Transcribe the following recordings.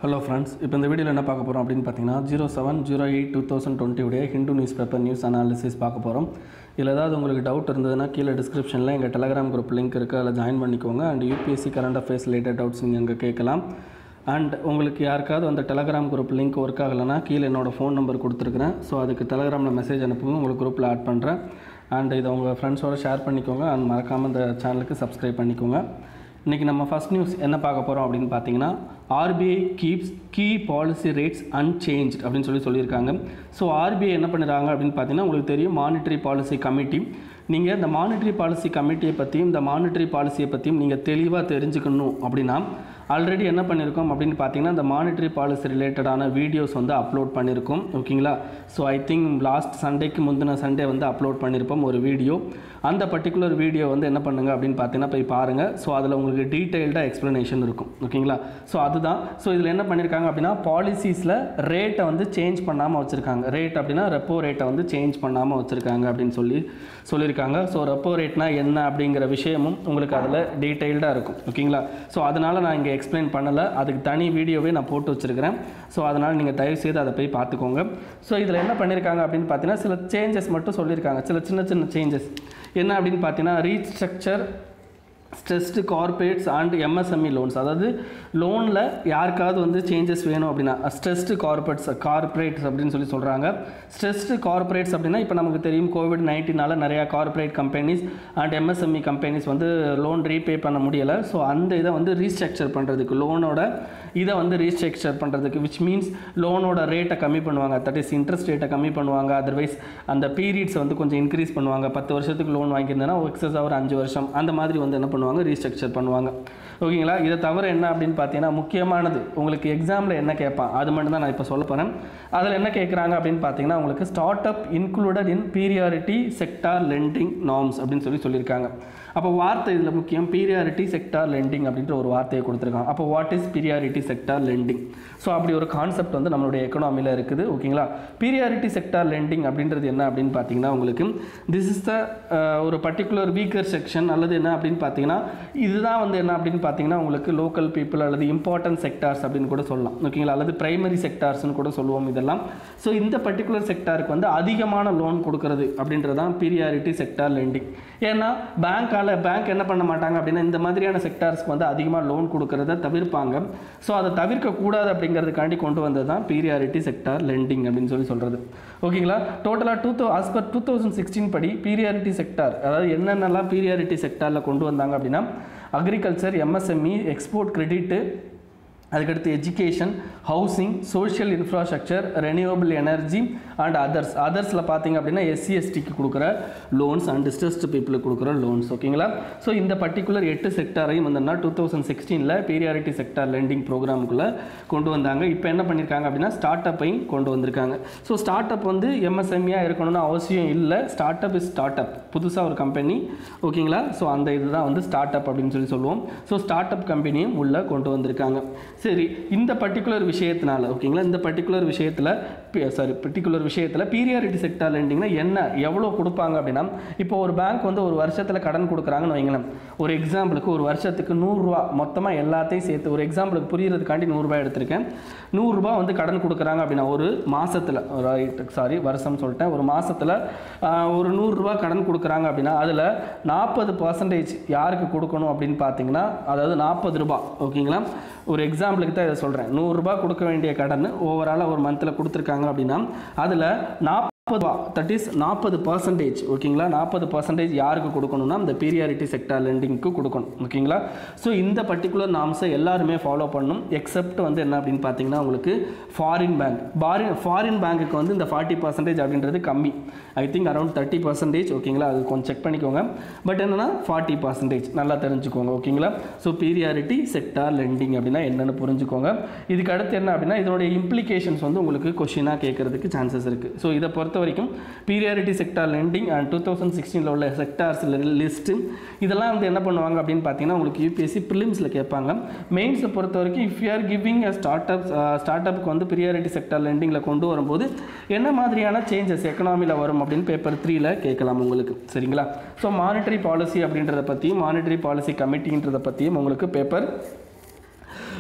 hello friends இப்போ இந்த வீடியோவில் என்ன பார்க்க போகிறோம் அப்படின்னு பார்த்தீங்கன்னா zero seven zero eight two thousand டுவெண்ட்டியுடைய Hindu news paper news analysis பார்க்க போகிறோம் இதில் ஏதாவது உங்களுக்கு டவுட் இருந்ததுன்னா கீழே டிஸ்கிரிப்ஷனில் எங்கள் டெலகிராம் குரூப் லிங்க் இருக்குது அதில் ஜாயின் பண்ணிக்கோங்க and UPSC current affairs related doubts நீங்கள் அங்கே கேட்கலாம் அண்ட் உங்களுக்கு யாருக்காவது அந்த டெலகிராம் குரூப் லிங்க் ஒர்க் ஆகலைன்னா கீழே என்னோட ஃபோன் நம்பர் கொடுத்துருக்குறேன் ஸோ அதுக்கு டெலகிராமில் மெசேஜ் அனுப்புங்க உங்களுக்கு குரூப்பில் ஆட் பண்ணுறேன் அண்ட் இதை உங்கள் ஃப்ரெண்ட்ஸோட ஷேர் பண்ணிக்கோங்க அண்ட் மறக்காமல் இந்த சேனலுக்கு சப்ஸ்கிரைப் பண்ணிக்கோங்க இன்றைக்கி நம்ம ஃபஸ்ட் நியூஸ் என்ன பார்க்க போகிறோம் அப்படின்னு பார்த்தீங்கன்னா RBI keeps key policy rates unchanged அப்படின்னு சொல்லி சொல்லியிருக்காங்க ஸோ ஆர்பிஐ என்ன பண்ணுறாங்க அப்படின்னு பார்த்தீங்கன்னா உங்களுக்கு தெரியும் மானிட்டரி பாலிசி கமிட்டி நீங்கள் இந்த மானிட்டரி பாலிசி கமிட்டியை பற்றியும் இந்த மானிட்டரி பாலிசியை பற்றியும் நீங்கள் தெளிவாக தெரிஞ்சுக்கணும் அப்படின்னா ஆல்ரெடி என்ன பண்ணியிருக்கோம் அப்படின்னு பார்த்தீங்கன்னா இந்த மானிட்டரி பாலிசி ரிலேட்டடான வீடியோஸ் வந்து அப்லோட் பண்ணியிருக்கோம் ஓகேங்களா ஸோ ஐ திங்க் லாஸ்ட் சண்டேக்கு முந்தின சண்டே வந்து அப்லோட் பண்ணியிருப்போம் ஒரு வீடியோ அந்த பர்டிகுலர் வீடியோ வந்து என்ன பண்ணுங்க அப்படின்னு பார்த்தீங்கன்னா போய் பாருங்கள் ஸோ அதில் உங்களுக்கு டீட்டெயில்டாக எக்ஸ்ப்ளனேஷன் இருக்கும் ஓகேங்களா ஸோ அதுதான் ஸோ இதில் என்ன பண்ணியிருக்காங்க அப்படின்னா பாலிசிஸில் ரேட்டை வந்து சேஞ்ச் பண்ணாமல் வச்சுருக்காங்க ரேட் அப்படின்னா ரெப்போ ரேட்டை வந்து சேஞ்ச் பண்ணாமல் வச்சுருக்காங்க அப்படின்னு சொல்லி சொல்லியிருக்காங்க ஸோ ரெப்போ ரேட்னா என்ன அப்படிங்கிற விஷயமும் உங்களுக்கு அதில் டீட்டெயில்டாக இருக்கும் ஓகேங்களா ஸோ அதனால் நான் இங்கே எக்ஸ்பிளைன் பண்ணலை அதுக்கு தனி வீடியோவே நான் போட்டு வச்சுருக்கிறேன் ஸோ அதனால் நீங்கள் தயவு செய்து அதை போய் பார்த்துக்கோங்க ஸோ இதில் என்ன பண்ணியிருக்காங்க அப்படின்னு பார்த்தீங்கன்னா சில சேஞ்சஸ் மட்டும் சொல்லியிருக்காங்க சில சின்ன சின்ன சேஞ்சஸ் என்ன அப்படின்னு பார்த்தீங்கன்னா restructure stressed corporates and MSME loans அதாவது லோனில் யாருக்காவது வந்து சேஞ்சஸ் வேணும் அப்படின்னா ஸ்ட்ரெஸ்டு கார்பரேட்ஸ் கார்பரேட்ஸ் அப்படின்னு சொல்லி சொல்கிறாங்க ஸ்ட்ரெஸ்டு கார்பரேட்ஸ் அப்படின்னா இப்போ நமக்கு தெரியும் கோவிட் நைன்டீனால நிறையா corporate companies and MSME companies வந்து லோன் ரீபே பண்ண முடியலை ஸோ அந்த இதை வந்து ரீஸ்ட்ரக்சர் பண்ணுறதுக்கு லோனோட இதை வந்து ரீஸ்ட்ரக்சர் பண்ணுறதுக்கு விச் மீன்ஸ் லோனோட ரேட்டை கம்மி பண்ணுவாங்க தட் இஸ் இன்ட்ரெஸ்ட் ரேட்டை கம்மி பண்ணுவாங்க அதர்வைஸ் அந்த பீரியட்ஸ் வந்து கொஞ்சம் இன்க்ரீஸ் பண்ணுவாங்க பத்து வருஷத்துக்கு லோன் வாங்கியிருந்தேன்னா எக்ஸஸாக ஒரு அஞ்சு வருஷம் அந்த மாதிரி வந்து என்ன பண்ணுவாங்க ரீஸ்ட்ரக்சர் பண்ணுவாங்க ஓகேங்களா இதை தவிர என்ன அப்படின்னு பார்த்தீங்கன்னா முக்கியமானது உங்களுக்கு எக்ஸாமில் என்ன கேட்பான் அது மட்டும் தான் நான் இப்போ சொல்ல போகிறேன் அதில் என்ன கேட்குறாங்க அப்படின்னு பார்த்தீங்கன்னா உங்களுக்கு start up included in priority sector lending norms அப்படின்னு சொல்லி சொல்லியிருக்காங்க அப்போ வார்த்தை இதில் முக்கியம் பீரியாரிட்டி செக்டார் லெண்டிங் அப்படின்ற ஒரு வார்த்தையை கொடுத்துருக்காங்க அப்போ what is priority sector lending so அப்படி ஒரு கான்செப்ட் வந்து நம்மளுடைய எக்கனாமியில் இருக்குது ஓகேங்களா பீரியாரிட்டி செக்டார் லெண்டிங் அப்படின்றது என்ன அப்படின்னு பார்த்தீங்கன்னா உங்களுக்கு திஸ் இஸ் த ஒரு பர்டிகுலர் வீக்கர் செக்ஷன் அல்லது என்ன அப்படின்னு பார்த்தீங்கன்னா இதுதான் வந்து என்ன அப்படின்னு பார்த்தீங்கன்னா உங்களுக்கு லோக்கல் பீப்புள் அல்லது இம்பார்ட்டன்ட் செக்டார்ஸ் அப்படின்னு கூட சொல்லலாம் ஓகேங்களா அல்லது பிரைமரி செக்டார்ஸ்னு கூட சொல்லுவோம் இதெல்லாம் ஸோ இந்த பர்டிகுலர் செக்டாருக்கு வந்து அதிகமான லோன் கொடுக்கறது அப்படின்றது தான் பீரியாரிட்டி செக்டார் லெண்டிங் ஏன்னா பேங்க்கால் பேங்க் என்ன பண்ண மாட்டாங்க அப்படின்னா இந்த மாதிரியான செக்டார்ஸ்க்கு வந்து அதிகமாக லோன் கொடுக்கறத தவிர்ப்பாங்க ஸோ அதை தவிர்க்கக்கூடாது அப்படிங்கிறதுக்காண்டி கொண்டு வந்தது தான் பீரியாரிட்டி செக்டார் லெண்டிங் அப்படின்னு சொல்லி சொல்கிறது ஓகேங்களா டோட்டலாக டூ தௌ as per two thousand sixteen படி பீரியாரிட்டி செக்டார் அதாவது என்னென்னலாம் பீரியாரிட்டி செக்டாரில் கொண்டு வந்தாங்க அப்படின்னா அக்ரிகல்ச்சர் எம்எஸ்எம்இ எக்ஸ்போர்ட் கிரெடிட்டு அதுக்கடுத்து education housing social infrastructure renewable energy and others அதர்ஸில் பார்த்தீங்க அப்படின்னா எஸ்சி எஸ்டிக்கு கொடுக்குற லோன்ஸ் அண்ட் டிஸ்ட்ரஸ்ட் பீப்புளுக்கு கொடுக்குற லோன்ஸ் ஓகேங்களா ஸோ இந்த பர்டிகுலர் எட்டு செக்டாரையும் வந்தோம்னா டூ தௌசண்ட் சிக்ஸ்டீனில் பீரியாரிட்டி செக்டார் லெண்டிங் ப்ரோக்ராமுக்குள்ளே கொண்டு வந்தாங்க இப்போ என்ன பண்ணியிருக்காங்க அப்படின்னா ஸ்டார்ட் அப்பையும் கொண்டு வந்திருக்காங்க ஸோ ஸ்டார்ட் அப் வந்து எம்எஸ்எம்இயாக இருக்கணும்னு அவசியம் இல்லை start up is start up புதுசாக ஒரு கம்பெனி ஓகேங்களா ஸோ அந்த இதுதான் வந்து ஸ்டார்ட் அப் அப்படின்னு சொல்லி சொல்லுவோம் ஸோ ஸ்டார்ட் அப் கம்பெனியும் உள்ளே கொண்டு வந்திருக்காங்க சரி இந்த பர்டிகுலர் விஷயத்தினால ஓகேங்களா இந்த பர்டிகுலர் விஷயத்தில் சாரி பர்டிகுலர் விஷயத்தில் பீரியாரிட்டி செக்டார் லெண்டிங்னா என்ன எவ்வளோ கொடுப்பாங்க அப்படின்னா இப்போ ஒரு பேங்க் வந்து ஒரு வருஷத்தில் கடன் கொடுக்குறாங்கன்னு வைங்களேன் ஒரு எக்ஸாம்பிளுக்கு ஒரு வருஷத்துக்கு நூறுரூவா மொத்தமாக எல்லாத்தையும் சேர்த்து ஒரு எக்ஸாம்பிளுக்கு புரியறதுக்காண்டி நூறுரூவா எடுத்திருக்கேன் நூறுரூபா வந்து கடன் கொடுக்குறாங்க அப்படின்னா ஒரு மாதத்தில் ரைட் சாரி வருஷம் சொல்லிட்டேன் ஒரு மாதத்தில் ஒரு நூறுரூவா கடன் கொடுக்குறாங்க அப்படின்னா அதில் நாற்பது பர்சன்டேஜ் யாருக்கு கொடுக்கணும் அப்படின்னு பார்த்தீங்கன்னா அதாவது நாற்பது ரூபா ஓகேங்களா ஒரு எக்ஸாம்பிளுக்கு தான் இதை சொல்கிறேன் நூறுரூபா கொடுக்க வேண்டிய கடன் ஓவராலாக ஒரு மந்தில் கொடுத்துருக்காங்க அப்படின்னா அதில் நாற்பது ரூபா தட் இஸ் நாற்பது பர்சன்டேஜ் ஓகேங்களா நாற்பது பர்சன்டேஜ் யாருக்கு கொடுக்கணும்னா இந்த பீரியாரிட்டி செக்டார் லெண்டிங்க்கு கொடுக்கணும் ஓகேங்களா ஸோ இந்த பர்டிகுலர் நாம்ஸை எல்லாருமே ஃபாலோ பண்ணணும் எக்ஸப்ட் வந்து என்ன அப்படின்னு பார்த்தீங்கன்னா உங்களுக்கு ஃபாரின் பேங்க் பாரின் ஃபாரின் பேங்க்குக்கு வந்து இந்த ஃபார்ட்டி பர்சன்டேஜ் அப்படின்றது கம்மி I think around thirty percentage ஓகேங்களா அது கொஞ்சம் செக் பண்ணிக்கோங்க பட் என்னென்னா ஃபார்ட்டி பர்சன்டேஜ் நல்லா தெரிஞ்சுக்கோங்க ஓகேங்களா ஸோ பீரியாரிட்டி செக்டார் லெண்டிங் அப்படின்னா என்னென்னு புரிஞ்சுக்கோங்க இதுக்கு அடுத்து என்ன அப்படின்னா இதனுடைய இம்ப்ளிகேஷன்ஸ் வந்து உங்களுக்கு கொஷினாக கேட்கறதுக்கு சான்சஸ் இருக்குது ஸோ இதை பொறுத்த வரைக்கும் priority sector lending and two thousand சிக்ஸ்டீனில் உள்ள செக்டார்ஸ் லிஸ்ட்டு இதெல்லாம் வந்து என்ன பண்ணுவாங்க அப்படின்னு பார்த்தீங்கன்னா உங்களுக்கு யூபிஎஸ்சி ப்ரிலிம்ஸில் கேட்பாங்க மெயின்ஸை பொறுத்த வரைக்கும் if you are giving a start up start up வந்து பீரியாரிட்டி செக்டார் லெண்டிங்கில் கொண்டு வரும்போது என்ன மாதிரியான சேஞ்சஸ் எக்கனாமியில் வரும் அப்படின்னு பேப்பர் த்ரீல கேட்கலாம் உங்களுக்கு சரிங்களா ஸோ மானிட்டரி பாலிசி அப்படின்றத பற்றியும் மானிட்டரி பாலிசி கமிட்டின்றதை பற்றியும் உங்களுக்கு பேப்பர்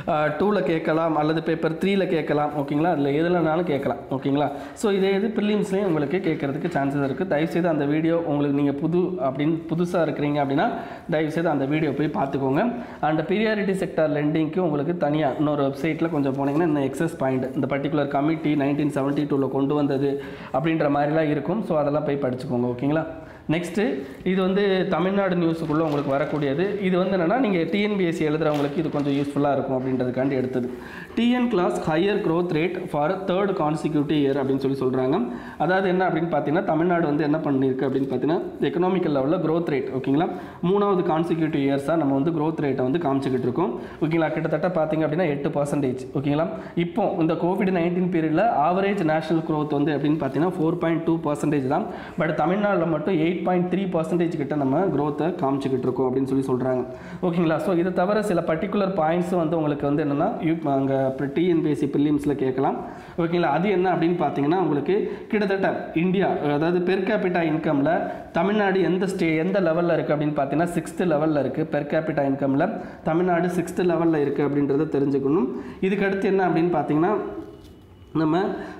டூவில் கேட்கலாம் அல்லது பேப்பர் த்ரீயில் கேட்கலாம் ஓகேங்களா அதில் எதுலனாலும் கேட்கலாம் ஓகேங்களா ஸோ இதே இது ப்ரிலிம்ஸ்லேயும் உங்களுக்கு கேட்கறதுக்கு சான்சஸ் இருக்குது தயவுசெய்து அந்த வீடியோ உங்களுக்கு நீங்கள் புது அப்படின்னு புதுசாக இருக்கிறீங்க அப்படின்னா தயவுசெய்து அந்த வீடியோ போய் பார்த்துக்கோங்க அண்ட் பீரியாரிட்டி செக்டார் லெண்டிங்க்கு உங்களுக்கு தனியாக இன்னொரு வெப்சைட்டில் கொஞ்சம் போனீங்கன்னா இந்த எக்ஸஸ் பாயிண்ட் இந்த பர்டிகுலர் கமிட்டி நைன்டீன் செவன்ட்டி டூவில் கொண்டு வந்தது அப்படின்ற மாதிரிலாம் இருக்கும் ஸோ அதெல்லாம் போய் படிச்சுக்கோங்க ஓகேங்களா நெக்ஸ்ட்டு இது வந்து தமிழ்நாடு நியூஸுக்குள்ளே உங்களுக்கு வரக்கூடியது இது வந்து என்னென்னா நீங்கள் டிஎன்பிஎஸ்சி எழுதுறவங்களுக்கு இது கொஞ்சம் யூஸ்ஃபுல்லாக இருக்கும் அப்படின்றதுக்காண்டி எடுத்தது TN class higher growth rate for third consecutive year அப்படின்னு சொல்லி சொல்கிறாங்க அதாவது என்ன அப்படின்னு பார்த்தீங்கன்னா தமிழ்நாடு வந்து என்ன பண்ணியிருக்கு அப்படின்னு பார்த்தீங்கன்னா எக்கனாமிக்கல் லெவலில் growth ரேட் ஓகேங்களா மூணாவது கான்சிக்யூட்டிவ் இயர்ஸாக நம்ம வந்து growth ரேட்டை வந்து காமிச்சிக்கிட்டு இருக்கோம் ஓகேங்களா கிட்டத்தட்ட பார்த்தீங்க அப்படின்னா எட்டு பர்சன்டேஜ் ஓகேங்களா இப்போ இந்த கோவிட் நைன்டீன் பீரியடில் ஆவரேஜ் நேஷனல் growth வந்து எப்படின்னு பார்த்தீங்கன்னா ஃபோர் பாயிண்ட் டூ பர்சன்டேஜ் தான் பட் தமிழ்நாட்டில் மட்டும் எயிட் பாயிண்ட் த்ரீ பர்சன்டேஜ் கிட்ட நம்ம growth-அ காமிச்சிக்கிட்டு இருக்கோம் அப்படின்னு சொல்லி சொல்கிறாங்க ஓகேங்களா ஸோ இதை தவிர சில பர்டிகுலர் பாயிண்ட்ஸும் வந்து உங்களுக்கு வந்து என்னென்னா அங்கே டிஎன்பிஎஸ்சி ப்ரிலிம்ஸில் கேட்கலாம் ஓகேங்களா அது என்ன அப்படின்னு பார்த்தீங்கன்னா உங்களுக்கு கிட்டத்தட்ட இந்தியா அதாவது பெர் கேபிட்டா இன்கமில் தமிழ்நாடு எந்த ஸ்டே எந்த லெவலில் இருக்குது அப்படின்னு பார்த்தீங்கன்னா சிக்ஸ்த்து லெவலில் இருக்குது பெர் கேபிட்டா இன்கமில் தமிழ்நாடு சிக்ஸ்த்து லெவலில் இருக்குது அப்படின்றத தெரிஞ்சுக்கணும் இதுக்கு அடுத்து என்ன அப்படின்னு பார்த்தீங்கன்னா நம்ம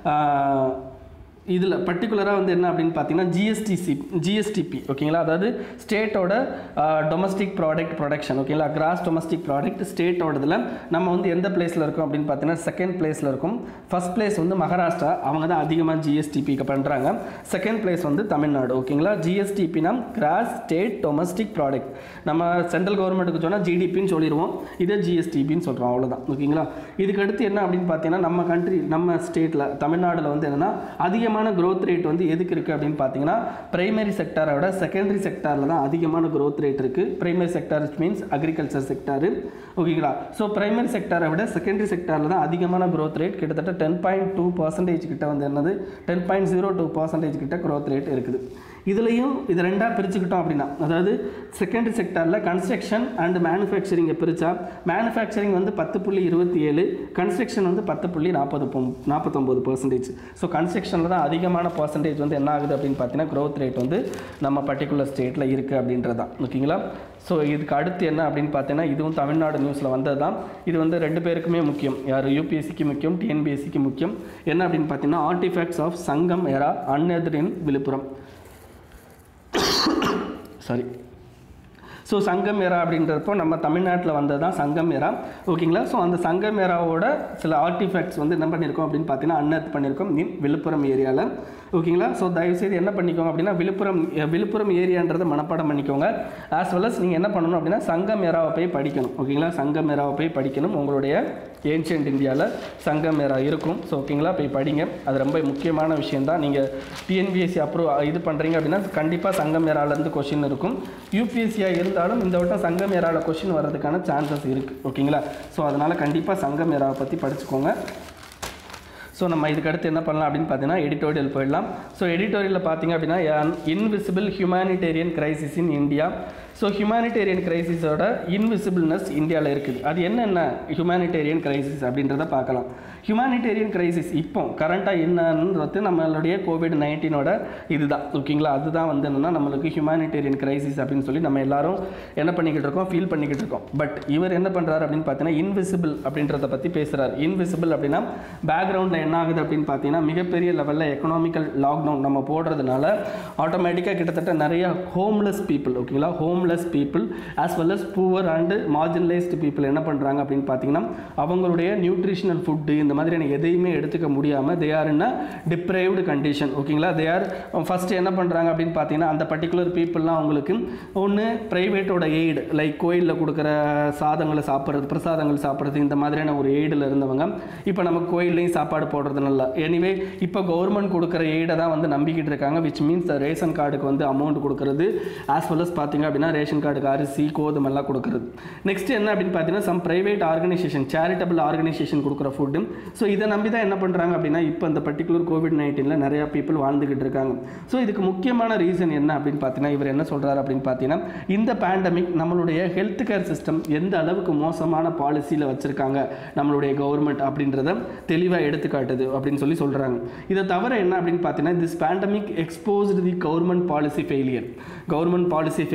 இதில் பர்டிகுலராக வந்து என்ன அப்படின்னு பார்த்தீங்கன்னா ஜிஎஸ்டிசி ஜிஎஸ்டிபி ஓகேங்களா அதாவது ஸ்டேட்டோட டொமஸ்டிக் ப்ராடக்ட் ப்ரொடக்ஷன் ஓகேங்களா கிராஸ் டொமஸ்டிக் ப்ராடக்ட் ஸ்டேட்டோடதில் நம்ம வந்து எந்த பிளேஸில் இருக்கோம் அப்படின்னு பார்த்தீங்கன்னா செகண்ட் பிளேஸில் இருக்கும் ஃபர்ஸ்ட் பிளேஸ் வந்து மகாராஷ்டிரா அவங்க தான் அதிகமாக ஜிஎஸ்டிபி பண்ணுறாங்க செகண்ட் பிளேஸ் வந்து தமிழ்நாடு ஓகேங்களா ஜிஎஸ்டிபினா கிராஸ் ஸ்டேட் டொமஸ்டிக் ப்ராடக்ட் நம்ம சென்ட்ரல் கவர்மெண்ட்டுக்கு சொன்னால் ஜிடிபின்னு சொல்லிடுவோம் இதே ஜிஎஸ்டிபின்னு சொல்கிறோம் அவ்வளோதான் ஓகேங்களா இதுக்கு அடுத்து என்ன அப்படின்னு பார்த்தீங்கன்னா நம்ம கண்ட்ரி நம்ம ஸ்டேட்டில் தமிழ்நாட்டில் வந்து என்னென்னா அதிகமாக அதிகமான growth ரேட் வந்து எதுக்கு இருக்குது அப்படின்னு பார்த்தீங்கன்னா பிரைமரி செக்டாரை விட செகண்டரி செக்டாரில் தான் அதிகமான growth ரேட் இருக்குது primary sector means agriculture sector ஓகேங்களா ஸோ பிரைமரி செக்டாரை விட செகண்டரி செக்டாரில் தான் அதிகமான growth ரேட் கிட்டத்தட்ட டென் பாயிண்ட் டூ பர்சன்டேஜ் கிட்ட வந்து என்னது ten point zero two percentage கிட்ட growth ரேட் இருக்குது இதுலேயும் இது ரெண்டாக பிரிச்சுக்கிட்டோம் அப்படின்னா அதாவது செகண்டரி செக்டாரில் கன்ஸ்ட்ரக்ஷன் அண்ட் மேனுஃபேக்சரிங்கை பிரித்தா மேனுஃபேக்சரிங் வந்து பத்து புள்ளி இருபத்தி ஏழு கன்ஸ்ட்ரக்ஷன் வந்து பத்து புள்ளி நாற்பது நாற்பத்தொம்போது பர்சன்டேஜ் ஸோ கன்ஸ்ட்ரக்ஷனில் தான் அதிகமான பர்சன்டேஜ் வந்து என்ன ஆகுது அப்படின்னு பார்த்தீங்கன்னா growth ரேட் வந்து நம்ம பர்டிகுலர் ஸ்டேட்டில் இருக்குது அப்படின்றது தான் ஓகேங்களா ஸோ இதுக்கு அடுத்து என்ன அப்படின்னு பார்த்தீங்கன்னா இதுவும் தமிழ்நாடு நியூஸில் வந்தது தான் இது வந்து ரெண்டு பேருக்குமே முக்கியம் யார் யூபிஎஸ்சிக்கு முக்கியம் டிஎன்பிஎஸ்சிக்கு முக்கியம் என்ன அப்படின்னு பார்த்தீங்கன்னா ஆர்டிஃபேக்ட்ஸ் ஆஃப் சங்கம் எரா அன்னெதிர் in Viluppuram sorry so Sangam era அப்படின்றப்போ நம்ம தமிழ்நாட்டில் வந்தது தான் சங்கம் ஏரா ஓகேங்களா ஸோ அந்த சங்கம் ஏராவோட சில ஆர்டிஃபேக்ட்ஸ் வந்து என்ன பண்ணியிருக்கோம் அப்படின்னு பார்த்தீங்கன்னா அன்னர்த் பண்ணியிருக்கோம் இன் விழுப்புரம் ஏரியாவில் ஓகேங்களா ஸோ தயவுசெய்து என்ன பண்ணிக்கோங்க அப்படின்னா விழுப்புரம் அஹ், விழுப்புரம் ஏரியான்றதை மனப்பாடம் பண்ணிக்கோங்க ஆஸ் வெல் அஸ் நீங்கள் என்ன பண்ணணும் அப்படின்னா சங்கம் ஏராவை போய் படிக்கணும் ஓகேங்களா சங்கம் ஏராவை போய் படிக்கணும் உங்களுடைய ஏன்ஷியன்ட் இந்தியாவில் சங்கம் ஏரா இருக்கும் ஸோ ஓகேங்களா போய் படிங்க அது ரொம்ப முக்கியமான விஷயம் தான் நீங்கள் டிஎன்பிஎஸ்சி அப்ரூவ் இது பண்ணுறீங்க அப்படின்னா கண்டிப்பாக சங்கம் ஏராலேருந்து கொஷின் இருக்கும் யூபிஎஸ்சியாக இருந்தாலும் இந்த வட்டம் சங்கம் ஏராவில் கொஷின் வர்றதுக்கான சான்சஸ் இருக்குது ஓகேங்களா ஸோ அதனால் கண்டிப்பாக சங்கம் ஏராவை பற்றி படிச்சுக்கோங்க ஸோ நம்ம இதுக்கு அடுத்து என்ன பண்ணலாம் அப்படின்னு பார்த்தீங்கன்னா எடிட்டோரியல் போயிடலாம் ஸோ எடிட்டோரியலில் பார்த்தீங்க அப்படின்னா invisible humanitarian crisis in India so humanitarian கிரைசிஸோட இன்விசிபிள்னஸ் இந்தியாவில் இருக்குது அது என்னென்ன ஹியூமானிட்டேரியன் கிரைசிஸ் அப்படின்றத பார்க்கலாம் ஹியூமானிட்டேரியன் கிரைசிஸ் இப்போ கரண்ட்டாக என்னன்றது நம்மளுடைய கோவிட் நைன்டீனோட இதுதான் ஓகேங்களா அதுதான் வந்து என்னென்னா நம்மளுக்கு ஹியூமானிட்டேரியன் கிரைசிஸ் அப்படின்னு சொல்லி நம்ம எல்லாரும் என்ன பண்ணிக்கிட்டு இருக்கோம் ஃபீல் பண்ணிக்கிட்டு இருக்கோம் பட் இவர் என்ன பண்ணுறாரு அப்படின்னு பார்த்தீங்கன்னா இன்விசிபிள் அப்படின்றத பற்றி பேசுகிறார் இன்விசிபிள் அப்படின்னா பேக்ரவுண்டில் என்ன ஆகுது அப்படின்னு பார்த்தீங்கன்னா மிகப்பெரிய லெவலில் எக்கனாமிக்கல் லாக்டவுன் நம்ம போடுறதுனால ஆட்டோமேட்டிக்காக கிட்டத்தட்ட நிறைய ஹோம்லெஸ் பீப்புள் ஓகேங்களா homeless people as well as poor and marginalised people என்ன பண்ணுறாங்க அப்படின்னு பார்த்தீங்கன்னா அவங்களுடைய நியூட்ரிஷனல் ஃபுட்டு இந்த மாதிரியான எதையுமே எடுத்துக்க முடியாமல் they are in deprived condition ஓகேங்களா தே ஆர் ஃபஸ்ட்டு என்ன பண்ணுறாங்க அப்படின்னு பார்த்தீங்கன்னா அந்த பர்டிகுலர் பீப்புளெலாம் அவங்களுக்கு ஒன்று ப்ரைவேட்டோட எய்டு லைக் கோயிலில் கொடுக்குற சாதங்களை சாப்பிட்றது பிரசாதங்கள் சாப்பிட்றது இந்த மாதிரியான ஒரு எய்டில் இருந்தவங்க இப்போ நம்ம கோயில்லையும் சாப்பாடு போடுறது நல்லா எனிவே இப்போ கவர்மெண்ட் கொடுக்குற எய்டை தான் வந்து நம்பிக்கிட்டு இருக்காங்க விச் மீன்ஸ் ரேஷன் கார்டுக்கு வந்து அமௌண்ட் கொடுக்குறது ஆஸ் வெல் அஸ் பார்த்தீங்க அப்படின்னா ரேஷன் கார்டுக்கு அரிசி கோதுமெல்லாம் கொடுக்குறது நெக்ஸ்ட் என்ன அப்படின்னு பார்த்தீங்கன்னா some private organisation charitable organisation கொடுக்குற ஃபுட்டு ஸோ இதை நம்பி தான் என்ன பண்ணுறாங்க அப்படின்னா இப்போ இந்த பர்டிகுலர் கோவிட் நைன்டீனில் நிறையா பீப்புள் வாழ்ந்துக்கிட்டு இருக்காங்க ஸோ இதுக்கு முக்கியமான ரீசன் என்ன அப்படின்னு பார்த்தீங்கன்னா இவர் என்ன சொல்கிறாரு அப்படின்னு பார்த்தீங்கன்னா இந்த பேண்டமிக் நம்மளுடைய ஹெல்த் கேர் சிஸ்டம் எந்த அளவுக்கு மோசமான பாலிசியில் வச்சுருக்காங்க நம்மளுடைய கவர்மெண்ட் அப்படின்றத தெளிவாக எடுத்துக்காட்டுது அப்படின்னு சொல்லி சொல்கிறாங்க இதை தவிர என்ன அப்படின்னு பார்த்தீங்கன்னா this pandemic exposed the government policy failure government policy failure relate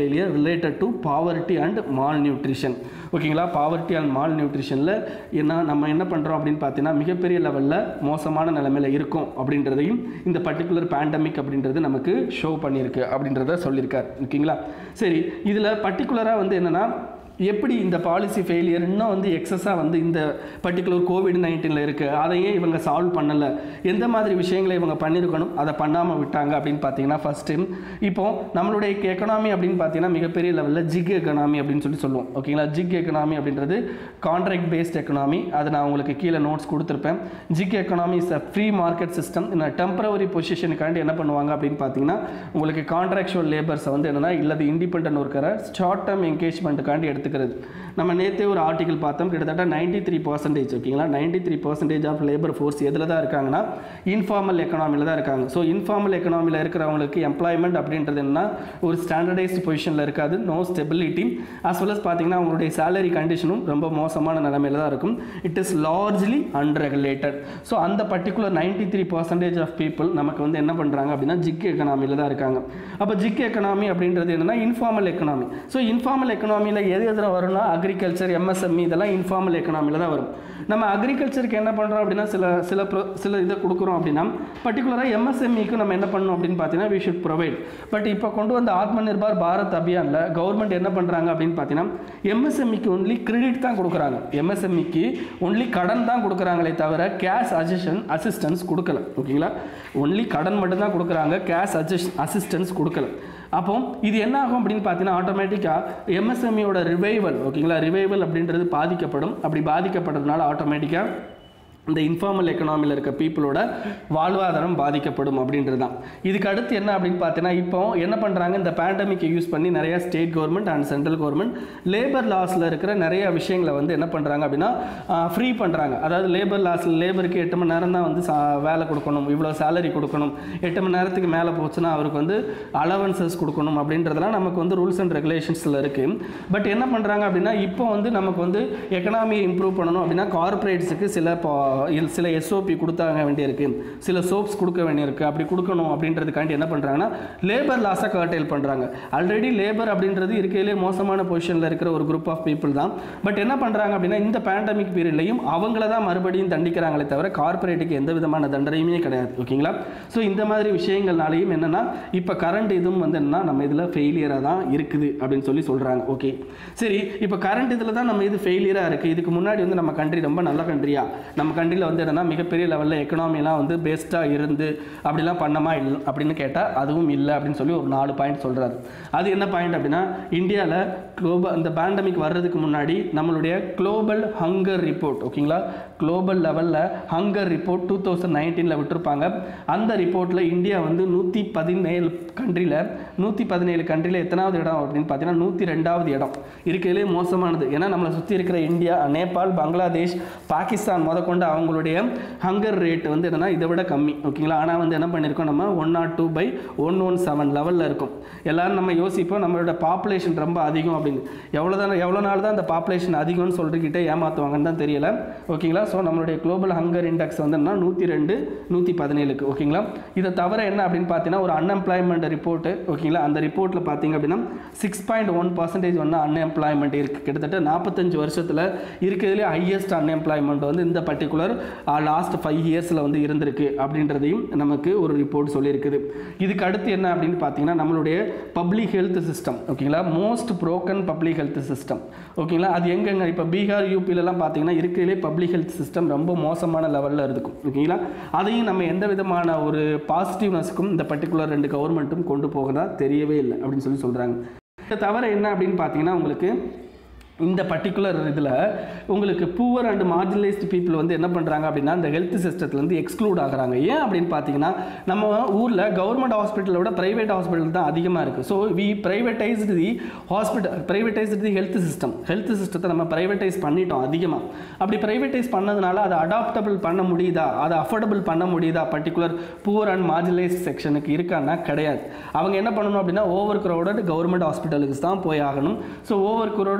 related to poverty and malnutrition ஓகேங்களா பாவர்ட்டி அண்ட் மால் நியூட்ரிஷனில் என்ன நம்ம என்ன பண்ணுறோம் அப்படின்னு பார்த்தீங்கன்னா மிகப்பெரிய லெவலில் மோசமான நிலைமையில் இருக்கும் அப்படின்றதையும் இந்த பர்டிகுலர் பேண்டமிக் அப்படின்றது நமக்கு ஷோ பண்ணியிருக்கு அப்படின்றத சொல்லியிருக்கார் ஓகேங்களா சரி இதில் பர்டிகுலராக வந்து என்னென்னா எப்படி இந்த பாலிசி ஃபெயிலியர் இன்னும் வந்து எக்ஸஸாக வந்து இந்த பர்டிகுலர் கோவிட் நைன்டீனில் இருக்குது அதையே இவங்க சால்வ் பண்ணலை எந்த மாதிரி விஷயங்களை இவங்க பண்ணியிருக்கணும் அதை பண்ணாமல் விட்டாங்க அப்படின்னு பார்த்தீங்கன்னா ஃபஸ்ட் டைம் இப்போ நம்மளுடைய எக்கனாமி அப்படின்னு பார்த்தீங்கன்னா மிகப்பெரிய லெவலில் ஜிக் எக்கனாமி அப்படின்னு சொல்லி சொல்லுவோம் ஓகேங்களா ஜிக் எக்கனாமி அப்படின்றது கான்ட்ராக்ட் பேஸ்ட் எக்கனாமி அதை நான் உங்களுக்கு கீழே நோட்ஸ் கொடுத்துருப்பேன் gig economy is a free market system இந்த டெம்பரவரி பொசிஷனுக்காண்டி என்ன பண்ணுவாங்க அப்படின்னு பார்த்தீங்கன்னா உங்களுக்கு கான்ட்ராக்சுவல் லேபர்ஸை வந்து என்னென்னா இல்லது இண்டிபெண்ட் ஒர்க்கரை ஷார்ட் டேர்ம் என்கேஜ்மெண்ட்டுக்காண்டி எடுத்துக்கிறது நம்ம நேற்றே ஒரு ஆர்டிகல் பார்த்தோம் கிட்டத்தட்ட நைன்டி த்ரீ பர்சன்டேஜ் ஓகேங்களா ninety three percentage of labour force எதில் தான் இருக்காங்கன்னா இன்ஃபார்மல் எக்கனாமியில் தான் இருக்காங்க ஸோ இன்ஃபார்மல் எக்கனாமியில் இருக்கிறவங்களுக்கு எம்ப்ளாய்மெண்ட் அப்படின்றது என்ன ஒரு ஸ்டாண்டர்டைஸ்டு பொசிஷனில் இருக்காது no stability as well as பார்த்தீங்கன்னா அவங்களுடைய சேலரி கண்டிஷனும் ரொம்ப மோசமான நிலைமையில் தான் இருக்கும் it is largely unregulated so அந்த particular ninety three percentage of people நமக்கு வந்து என்ன பண்ணுறாங்க அப்படின்னா ஜிக் எக்கனாமியில் தான் இருக்காங்க அப்போ ஜிக் எக்கனாமி அப்படின்றது என்னென்னா இன்ஃபார்மல் எக்கனாமி ஸோ இன்ஃபார்மல் எக்கனாமியில் எது எதில் வரும்னா அக்ரிகல்ச்சர் எம்எஸ்எம்இ இதெல்லாம் இன்ஃபார்மல் எக்கனாமியில் தான் வரும் நம்ம அக்ரிகல்ச்சருக்கு என்ன பண்ணுறோம் அப்படின்னா சில சில ப்ரொ சில இதை கொடுக்குறோம் அப்படின்னா பர்டிகுலராக எம்எஸ்எம்இக்கு நம்ம என்ன பண்ணணும் அப்படின்னு பார்த்தீங்கன்னா வி ஷுட் ப்ரொவைட் பட் இப்போ கொண்டு வந்த ஆத்ம நிர்பார் பாரத் அபியானில் கவர்மெண்ட் என்ன பண்ணுறாங்க அப்படின்னு பார்த்தீங்கன்னா எம்எஸ்எம்இக்கு ஒன்லி கிரெடிட் தான் கொடுக்குறாங்க எம்எஸ்எம்இக்கு ஒன்லி கடன் தான் கொடுக்குறாங்களே தவிர கேஷ் அசிஸ்டன் அசிஸ்டன்ஸ் கொடுக்கல ஓகேங்களா ஒன்லி கடன் மட்டும்தான் கொடுக்குறாங்க கேஷ் அசிஸ் அசிஸ்டன்ஸ் கொடுக்கல அப்போ இது என்ன ஆகும் அப்படின்னு பார்த்தீங்கன்னா ஆட்டோமேட்டிக்காக எம்எஸ்எம்இயோட ரிவைவல் ஓகேங்களா ரிவைவல் அப்படின்றது பாதிக்கப்படும் அப்படி பாதிக்கப்படுறதுனால ஆட்டோமேட்டிக்காக இந்த இன்ஃபார்மல் எக்கனாமியில் இருக்க பீப்புளோட வாழ்வாதாரம் பாதிக்கப்படும் அப்படின்றது தான் இதுக்கு அடுத்து என்ன அப்படின்னு பார்த்தீங்கன்னா இப்போ என்ன பண்ணுறாங்க இந்த பேண்டமிக்கை யூஸ் பண்ணி நிறைய state government and central government labour லாஸில் இருக்கிற நிறைய விஷயங்களை வந்து என்ன பண்ணுறாங்க அப்படின்னா ஃப்ரீ பண்ணுறாங்க அதாவது லேபர் லாஸில் லேபருக்கு எட்டு மணி நேரம் தான் வந்து சா வேலை கொடுக்கணும் இவ்வளோ சேலரி கொடுக்கணும் எட்டு மணி நேரத்துக்கு மேலே போச்சுன்னா அவருக்கு வந்து அலவன்சஸ் கொடுக்கணும் அப்படின்றதெல்லாம் நமக்கு வந்து ரூல்ஸ் அண்ட் ரெகுலேஷன்ஸில் இருக்குது பட் என்ன பண்ணுறாங்க அப்படின்னா இப்போ வந்து நமக்கு வந்து எக்கனாமியை இம்ப்ரூவ் பண்ணணும் அப்படின்னா கார்ப்பரேட்ஸுக்கு சில பா- இல் சில எஸ்ஓபி கொடுத்தாங்க வேண்டியிருக்கு சில சோப்ஸ் கொடுக்க வேண்டியிருக்கு அப்படி கொடுக்கணும் அப்படின்றதுக்காண்டி என்ன பண்ணுறாங்கன்னா லேபர் லாஸை கர்டைல் பண்ணுறாங்க ஆல்ரெடி லேபர் அப்படின்றது இருக்கையிலே மோசமான பொசிஷனில் இருக்கிற ஒரு குரூப் ஆஃப் பீப்புள் தான் பட் என்ன பண்ணுறாங்க அப்படின்னா இந்த பேண்டமிக் பீரியட்லையும் அவங்கள தான் மறுபடியும் தண்டிக்கிறாங்களே தவிர கார்ப்பரேட்டுக்கு எந்த விதமான தண்டனையுமே கிடையாது ஓகேங்களா ஸோ இந்த மாதிரி விஷயங்கள்னாலையும் என்னென்னா இப்போ கரண்ட் இதுவும் வந்து என்னன்னா நம்ம இதில் ஃபெயிலியராக தான் இருக்குது அப்படின்னு சொல்லி சொல்கிறாங்க ஓகே சரி இப்போ கரண்ட் இதில் தான் நம்ம இது ஃபெயிலியராக இருக்குது இதுக்கு முன்னாடி வந்து நம்ம கண்ட்ரி ரொம்ப நல்ல கண்ட்ரியா நம்ம கண்ட்ரியில் வந்து என்னென்னா மிகப்பெரிய லெவலில் எக்கனாமிலாம் வந்து பெஸ்ட்டாக இருந்து அப்படிலாம் பண்ணமா இல்லை அப்படின்னு கேட்டால் அதுவும் இல்லை அப்படின்னு சொல்லி ஒரு நாலு பாயிண்ட் சொல்கிறாரு அது என்ன பாயிண்ட் அப்படின்னா இந்தியாவில் குளோபல் இந்த பேண்டமிக் வர்றதுக்கு முன்னாடி நம்மளுடைய குளோபல் ஹங்கர் ரிப்போர்ட் ஓகேங்களா குளோபல் லெவலில் ஹங்கர் ரிப்போர்ட் டூ தௌசண்ட் நைன்டீனில் விட்டுருப்பாங்க அந்த ரிப்போர்ட்டில் இந்தியா வந்து நூற்றி பதினேழு கண்ட்ரியில் நூற்றி பதினேழு கண்ட்ரியில் எத்தனாவது இடம் அப்படின்னு பார்த்தீங்கன்னா நூற்றி ரெண்டாவது இடம் இருக்கிறதுலே மோசமானது ஏன்னா நம்மளை சுற்றி இருக்கிற இந்தியா நேபாள் பங்களாதேஷ் பாகிஸ்தான் முதற்கொண்டு அவங்களுடைய ஹங்கர் ரேட் வந்து என்னன்னா இதை விட கம்மி ஓகேங்களா ஆனால் வந்து என்ன பண்ணியிருக்கோம் நம்ம one nought two by one one seven லெவலில் இருக்கும் எல்லாரும் நம்ம யோசிப்போம் நம்மளோட பாப்புலேஷன் ரொம்ப அதிகம் அப்படின்னு எவ்வளோ தான் எவ்வளோ நாள் தான் அந்த பாப்புலேஷன் அதிகம்னு சொல்லிக்கிட்டே ஏமாற்றுவாங்கன்னு தான் தெரியல ஓகேங்களா ஸோ நம்மளுடைய குளோபல் ஹங்கர் இண்டெக்ஸ் வந்து என்ன நூற்றி ரெண்டு நூற்றி பதினேழுக்கு ஓகேங்களா இதை தவிர என்ன அப்படின்னு பார்த்தீங்கன்னா ஒரு அன்எம்ப்ளாய்மெண்ட் ரிப்போர்ட்டு ஓகேங்களா அந்த ரிப்போர்ட்டில் பார்த்தீங்க அப்படின்னா சிக்ஸ் பாயிண்ட் ஒன் பர்சன்டேஜ் வந்து அன்எம்ப்ளாய்மெண்ட் இருக்குது கிட்டத்தட்ட நாற்பத்தஞ்சு வருஷத்தில் இருக்கிறதுலே ஹையஸ்ட் அன்எம்ப்ளாய்மெண்ட் வந்து இந்த பர்டிகுலர் லாஸ்ட் ஃபைவ் இயர்ஸில் வந்து இருந்திருக்கு அப்படின்றதையும் நமக்கு ஒரு ரிப்போர்ட் சொல்லியிருக்குது இதுக்கு அடுத்து என்ன அப்படின்னு பார்த்தீங்கன்னா நம்மளுடைய பப்ளிக் ஹெல்த் சிஸ்டம் ஓகேங்களா most broken public health system ஓகேங்களா அது எங்கெங்க இப்போ பீகார் யூபிலலாம் பார்த்தீங்கன்னா இருக்கிறதுலே பப்ளிக் ஹெல்த் சிஸ்டம் ரொம்ப மோசமான லெவலில் இருக்கும் ஓகேங்களா அதையும் நம்ம எந்த விதமான ஒரு பாசிட்டிவ்னஸ்க்கும் இந்த பர்டிகுலர் ரெண்டு கவர்மெண்ட்டும் கொண்டு போகிறதா தெரியவே இல்லை அப்படின்னு சொல்லி சொல்கிறாங்க இதை தவிர என்ன அப்படின்னு பார்த்தீங்கன்னா உங்களுக்கு இந்த பர்டிகுலர் இதில் உங்களுக்கு பூவர் அண்ட் மார்ஜினலைஸ்டு பீப்புள் வந்து என்ன பண்ணுறாங்க அப்படின்னா இந்த ஹெல்த் சிஸ்டத்துலேருந்து எக்ஸ்க்ளூட் ஆகுறாங்க ஏன் அப்படின்னு பார்த்தீங்கன்னா நம்ம ஊரில் கவர்மெண்ட் ஹாஸ்பிட்டலை விட ப்ரைவேட் ஹாஸ்பிட்டல் தான் அதிகமாக இருக்குது so we privatised the hospital privatised the health system health சிஸ்டத்தை நம்ம ப்ரைவேட்டைஸ் பண்ணிட்டோம் அதிகமாக அப்படி ப்ரைவேட்டைஸ் பண்ணதுனால அதை அடாப்டபிள் பண்ண முடியுதா அதை அஃபோர்டபுள் பண்ண முடியுதா பர்டிகுலர் பூவர் அண்ட் மார்ஜினலைஸ்ட் செக்ஷனுக்கு இருக்கான்னா கிடையாது அவங்க என்ன பண்ணணும் அப்படின்னா ஓவர் க்ரௌடட் கவர்மெண்ட் ஹாஸ்பிட்டலுக்கு தான் போய் ஆகணும் so overcrowded counter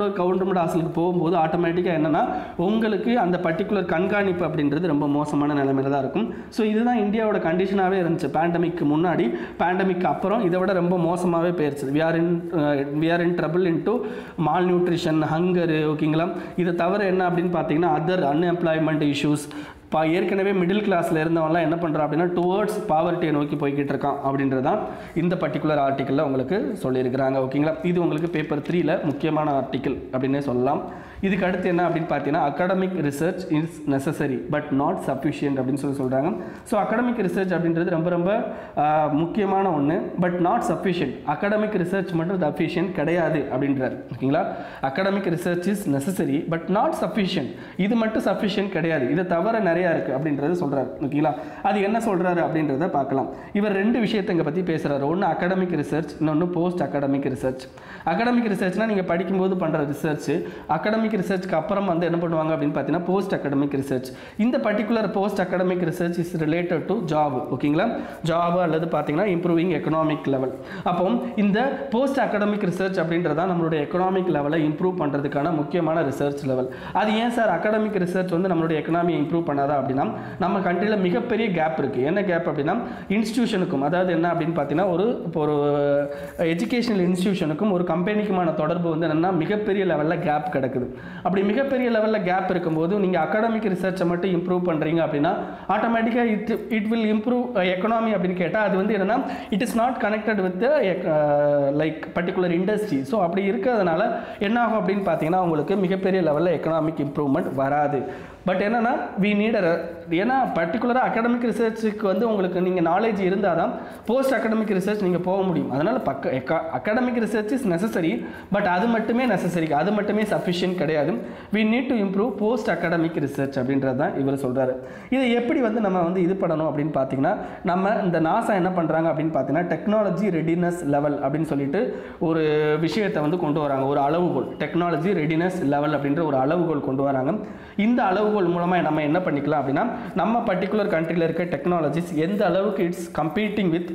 government ஹாஸ்டலுக்கு போகும்போது ஆட்டோமேட்டிக்காக என்னென்னா உங்களுக்கு அந்த பர்டிகுலர் கண்காணிப்பு அப்படின்றது ரொம்ப மோசமான நிலைமையில தான் இருக்கும் ஸோ இதுதான் இந்தியாவோட கண்டிஷனாகவே இருந்துச்சு பேண்டமிக்கு முன்னாடி பேண்டமிக் அப்புறம் இதை விட ரொம்ப மோசமாகவே போயிருச்சு we are in we are in trouble into malnutrition hunger ஓகேங்களா இதை தவிர என்ன அப்படின்னு பார்த்தீங்கன்னா அதர் அன்எம்ப்ளாய்மெண்ட் இஷ்யூஸ் இப்போ ஏற்கனவே மிடில் கிளாஸில் இருந்தவன்லாம் என்ன பண்ணுறான் அப்படின்னா டுவர்ட்ஸ் பாவர்ட்டியை நோக்கி போய்கிட்டு இருக்கான் அப்படின்றது தான் இந்த பர்டிகுலர் ஆர்டிக்கலில் உங்களுக்கு சொல்லியிருக்கிறாங்க ஓகேங்களா இது உங்களுக்கு பேப்பர் த்ரீல முக்கியமான ஆர்டிக்கல் அப்படின்னே சொல்லலாம் இதுக்கு அடுத்து என்ன அப்படின்னு பார்த்தீங்கன்னா academic research is necessary but not sufficient அப்படின்னு சொல்லி சொல்கிறாங்க ஸோ அகாடமிக் ரிசர்ச் அப்படின்றது ரொம்ப ரொம்ப ஆஹ், முக்கியமான ஒன்று but not sufficient academic research மட்டும் சஃபிஷியன்ட் கிடையாது அப்படின்றார் ஓகேங்களா academic research is necessary but not sufficient இது மட்டும் சஃபிஷியன்ட் கிடையாது இதை தவிர நிறையா இருக்குது அப்படின்றது சொல்கிறார் ஓகேங்களா அது என்ன சொல்கிறாரு அப்படின்றத பார்க்கலாம் இவர் ரெண்டு விஷயத்தை இங்கே பற்றி பேசுகிறாரு ஒன்று அகாடமிக் ரிசர்ச் இன்னொன்று போஸ்ட் அகாடமிக் ரிசர்ச் அகாடமிக் ரிசர்ச்னா நீங்கள் படிக்கும்போது பண்ணுற ரிசர்ச் அகாடமிக் ரிசர்ச்க்கு அப்புறம் வந்து என்ன பண்ணுவாங்க அப்படின்னு பார்த்தீங்கன்னா போஸ்ட் அகாடமிக் ரிசர்ச் இந்த particular post academic research is related to job ஓகேங்களா ஜாப் அல்லது பார்த்தீங்கன்னா இம்ப்ரூவிங் எக்கனாமிக் லெவல் அப்போ இந்த போஸ்ட் அகாடமிக் ரிசர்ச் அப்படின்றதா நம்மளுடைய எக்கனாமிக் லெவலை இம்ப்ரூவ் பண்ணுறதுக்கான முக்கியமான ரிசர்ச் லெவல் அது ஏன் சார் அகாடமிக் ரிசர்ச் வந்து நம்மளுடைய எக்கனாமியை இம்ப்ரூவ் பண்ணாதா அப்படின்னா நம்ம கண்ட்ரியில் மிகப்பெரிய கேப் இருக்குது என்ன கேப் அப்படின்னா இன்ஸ்டியூஷனுக்கும் அதாவது என்ன அப்படின்னு பார்த்தீங்கன்னா ஒரு இப்போ ஒரு எஜுகேஷனல் இன்ஸ்டியூஷனுக்கும் ஒரு கம்பெனிக்குமான தொடர்பு வந்து என்னென்னா மிகப்பெரிய லெவலில் கேப் கிடக்குது அப்படி மிகப்பெரிய லெவலில் கேப் இருக்கும்போது நீங்கள் அகாடமிக் ரிசர்ச்சை மட்டும் இம்ப்ரூவ் பண்ணுறீங்க அப்படின்னா ஆட்டோமேட்டிக்காக it it will improve economy அப்படின்னு கேட்டால் அது வந்து என்னென்னா it is not connected with like particular industry so அப்படி இருக்கிறதுனால என்ன ஆகும் அப்படின்னு பார்த்தீங்கன்னா உங்களுக்கு மிகப்பெரிய லெவலில் எக்கனாமிக் இம்ப்ரூவ்மெண்ட் வராது பட் என்னென்னா வி நீட் ஏன்னா பர்டிகுலராக அகாடமிக் ரிசர்ச்சுக்கு வந்து உங்களுக்கு நீங்கள் நாலேஜ் இருந்தால் தான் போஸ்ட் அகாடமிக் ரிசர்ச் நீங்கள் போக முடியும் அதனால் பக்க academic research is necessary but அது மட்டுமே நெசசரி அது மட்டுமே சஃபிஷியன்ட் கிடையாது we need to improve post academic research அப்படின்றது தான் இவர் சொல்கிறாரு இதை எப்படி வந்து நம்ம வந்து இது பண்ணணும் அப்படின்னு பார்த்தீங்கன்னா நம்ம இந்த நாசா என்ன பண்ணுறாங்க அப்படின்னு பார்த்தீங்கன்னா டெக்னாலஜி ரெடினஸ் லெவல் அப்படின்னு சொல்லிட்டு ஒரு விஷயத்தை வந்து கொண்டு வராங்க ஒரு அளவுகோல் டெக்னாலஜி ரெடினஸ் லெவல் அப்படின்ற ஒரு அளவுகோல் கொண்டு வராங்க இந்த அளவுகோல் மூலமாக நம்ம என்ன பண்ணிக்கலாம் அப்படின்னா நம்ம பர்டிகுலர் கண்ட்ரியில் இருக்க டெக்னாலஜிஸ் எந்த அளவுக்கு it's competing with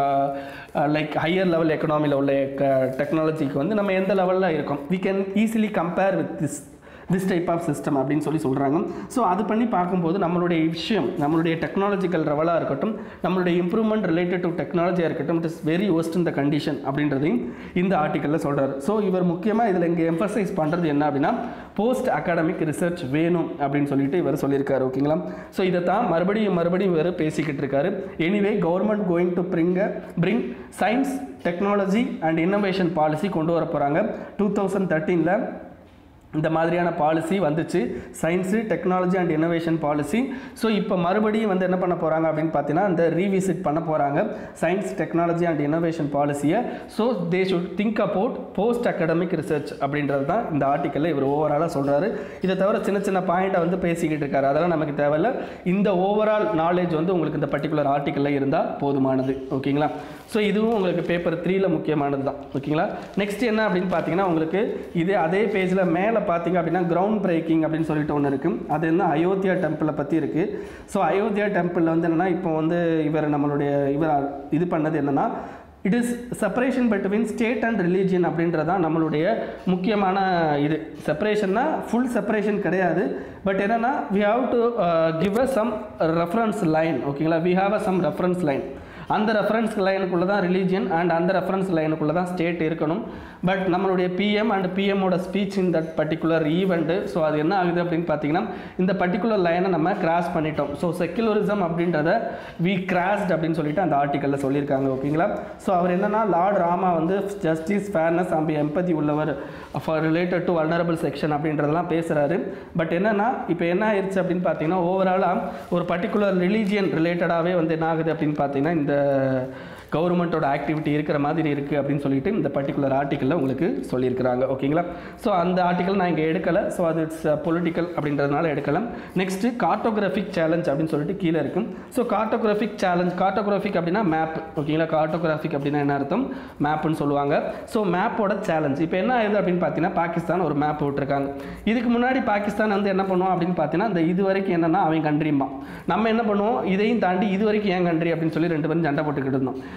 like higher level எக்கனாமியில் உள்ள டெக்னாலஜிக்கு வந்து நம்ம எந்த லெவலில் இருக்கோம் we can easily compare with this this type of system அப்படின்னு சொல்லி சொல்கிறாங்க ஸோ அது பண்ணி பார்க்கும்போது நம்மளுடைய விஷயம் நம்மளுடைய டெக்னாலஜிக்கல் லெவலாக இருக்கட்டும் நம்மளுடைய இம்ப்ரூவ்மெண்ட் ரிலேட்டட் டு டெக்னாலஜியாக இருக்கட்டும் இட் இஸ் வெரி ஒஸ்ட் இந்த கண்டிஷன் அப்படின்றதையும் இந்த ஆர்டிக்கலில் சொல்கிறார் ஸோ இவர் முக்கியமாக இதில் இங்கே எம்பசைஸ் பண்ணுறது என்ன அப்படின்னா போஸ்ட் அகாடமிக் ரிசர்ச் வேணும் அப்படின்னு சொல்லிட்டு இவர் சொல்லியிருக்காரு ஓகேங்களா ஸோ இதை தான் மறுபடியும் மறுபடியும் இவர் பேசிக்கிட்டு இருக்காரு anyway government going to bring bring science technology and innovation policy கொண்டு வர போகிறாங்க டூ தௌசண்ட் தேர்ட்டீனில் இந்த மாதிரியான பாலிசி வந்துச்சு science technology and innovation policy so இப்போ மறுபடியும் வந்து என்ன பண்ண போகிறாங்க அப்படின்னு பார்த்தீங்கன்னா இந்த ரீவிசிட் பண்ண போகிறாங்க சயின்ஸ் டெக்னாலஜி அண்ட் இன்னோவேஷன் பாலிசியை so they should think about post academic research அப்படின்றது தான் இந்த ஆர்டிக்கலில் இவர் ஓவராலாக சொல்கிறாரு இதை தவிர சின்ன சின்ன பாயிண்ட்டை வந்து பேசிக்கிட்டு இருக்காரு அதெல்லாம் நமக்கு தேவையில்ல இந்த ஓவரால் நாலேஜ் வந்து உங்களுக்கு இந்த பர்டிகுலர் ஆர்டிக்கலில் இருந்தால் போதுமானது ஓகேங்களா ஸோ இதுவும் உங்களுக்கு பேப்பர் த்ரீல முக்கியமானது தான் ஓகேங்களா நெக்ஸ்ட் என்ன அப்படின்னு பார்த்தீங்கன்னா உங்களுக்கு இது அதே பேஜில் மேலே பார்த்தீங்க அப்படின்னா கிரவுண்ட் பிரேக்கிங் அப்படின்னு சொல்லிட்டு ஒன்று இருக்குது அது என்ன அயோத்தியா டெம்பிளை பற்றி இருக்குது ஸோ அயோத்தியா டெம்பிளில் வந்து என்னென்னா இப்போ வந்து இவர் நம்மளுடைய இவர் இது பண்ணது என்னென்னா it is separation between state and religion அப்படின்றதான் நம்மளுடைய முக்கியமான இது செப்பரேஷன்னா ஃபுல் செப்பரேஷன் கிடையாது பட் என்னென்னா we have to give a some reference line ஓகேங்களா we have a some reference line அந்த ரெஃபரன்ஸ் லைனுக்குள்ளே தான் ரிலீஜியன் அண்ட் அந்த ரெஃபரன்ஸ் லைனுக்குள்ளே தான் ஸ்டேட் இருக்கணும் பட் நம்மளுடைய பிஎம் அண்ட் பிஎம்மோட speech in that particular event so அது என்ன ஆகுது அப்படின்னு பார்த்தீங்கன்னா இந்த பர்டிகுலர் லைனை நம்ம கிராஸ் பண்ணிட்டோம் ஸோ செக்குலரிசம் அப்படின்றத வி கிராஸ்ட் அப்படின்னு சொல்லிட்டு அந்த ஆர்டிக்கலில் சொல்லியிருக்காங்க ஓகேங்களா ஸோ அவர் என்னன்னா லார்ட் ராமா வந்து ஜஸ்டிஸ் ஃபேர்னஸ் அண்ட் எம்பதி உள்ளவர் for related to vulnerable section அப்படின்றதெல்லாம் பேசுகிறாரு பட் என்னன்னா இப்போ என்ன ஆயிடுச்சு அப்படின்னு பார்த்தீங்கன்னா ஓவராலாக ஒரு பர்டிகுலர் ரிலீஜியன் ரிலேட்டடாகவே வந்து என்ன ஆகுது அப்படின்னு பார்த்தீங்கன்னா இந்த கவர்மெண்ட்டோட ஆக்டிவிட்டி இருக்கிற மாதிரி இருக்குது அப்படின்னு சொல்லிட்டு இந்த பர்டிகுலர் ஆர்டிக்கலில் உங்களுக்கு சொல்லியிருக்கிறாங்க ஓகேங்களா ஸோ அந்த ஆர்டிக்கல் நான் இங்கே எடுக்கலை ஸோ அது இட்ஸ் பொலிட்டிக்கல் அப்படின்றதுனால எடுக்கலை நெக்ஸ்ட்டு கார்ட்டோகிராஃபிக் சேலஞ்ச் அப்படின்னு சொல்லிட்டு கீழே இருக்கும் ஸோ கார்ட்டோகிராஃபிக் சேலஞ்ச் கார்ட்டோகிராஃபிக் அப்படின்னா மேப் ஓகேங்களா கார்ட்டோகிராஃபிக் அப்படின்னா என்ன அர்த்தம் மேப்னு சொல்லுவாங்க ஸோ மேப்போட சேலஞ்ச் இப்போ என்ன ஆகுது அப்படின்னு பார்த்தீங்கன்னா பாகிஸ்தான் ஒரு மேப் விட்டுருக்காங்க இதுக்கு முன்னாடி பாகிஸ்தான் வந்து என்ன பண்ணுவோம் அப்படின்னு பார்த்தீங்கன்னா இந்த இது வரைக்கும் என்னன்னா அவன் கண்ட்ரிமா நம்ம என்ன பண்ணுவோம் இதையும் தாண்டி இது வரைக்கும் ஏன் கண்ட்ரி அப்படின்னு சொல்லி ரெண்டு பேரும் சண்டை போட்டுக்கிட்டு இருந்தோம்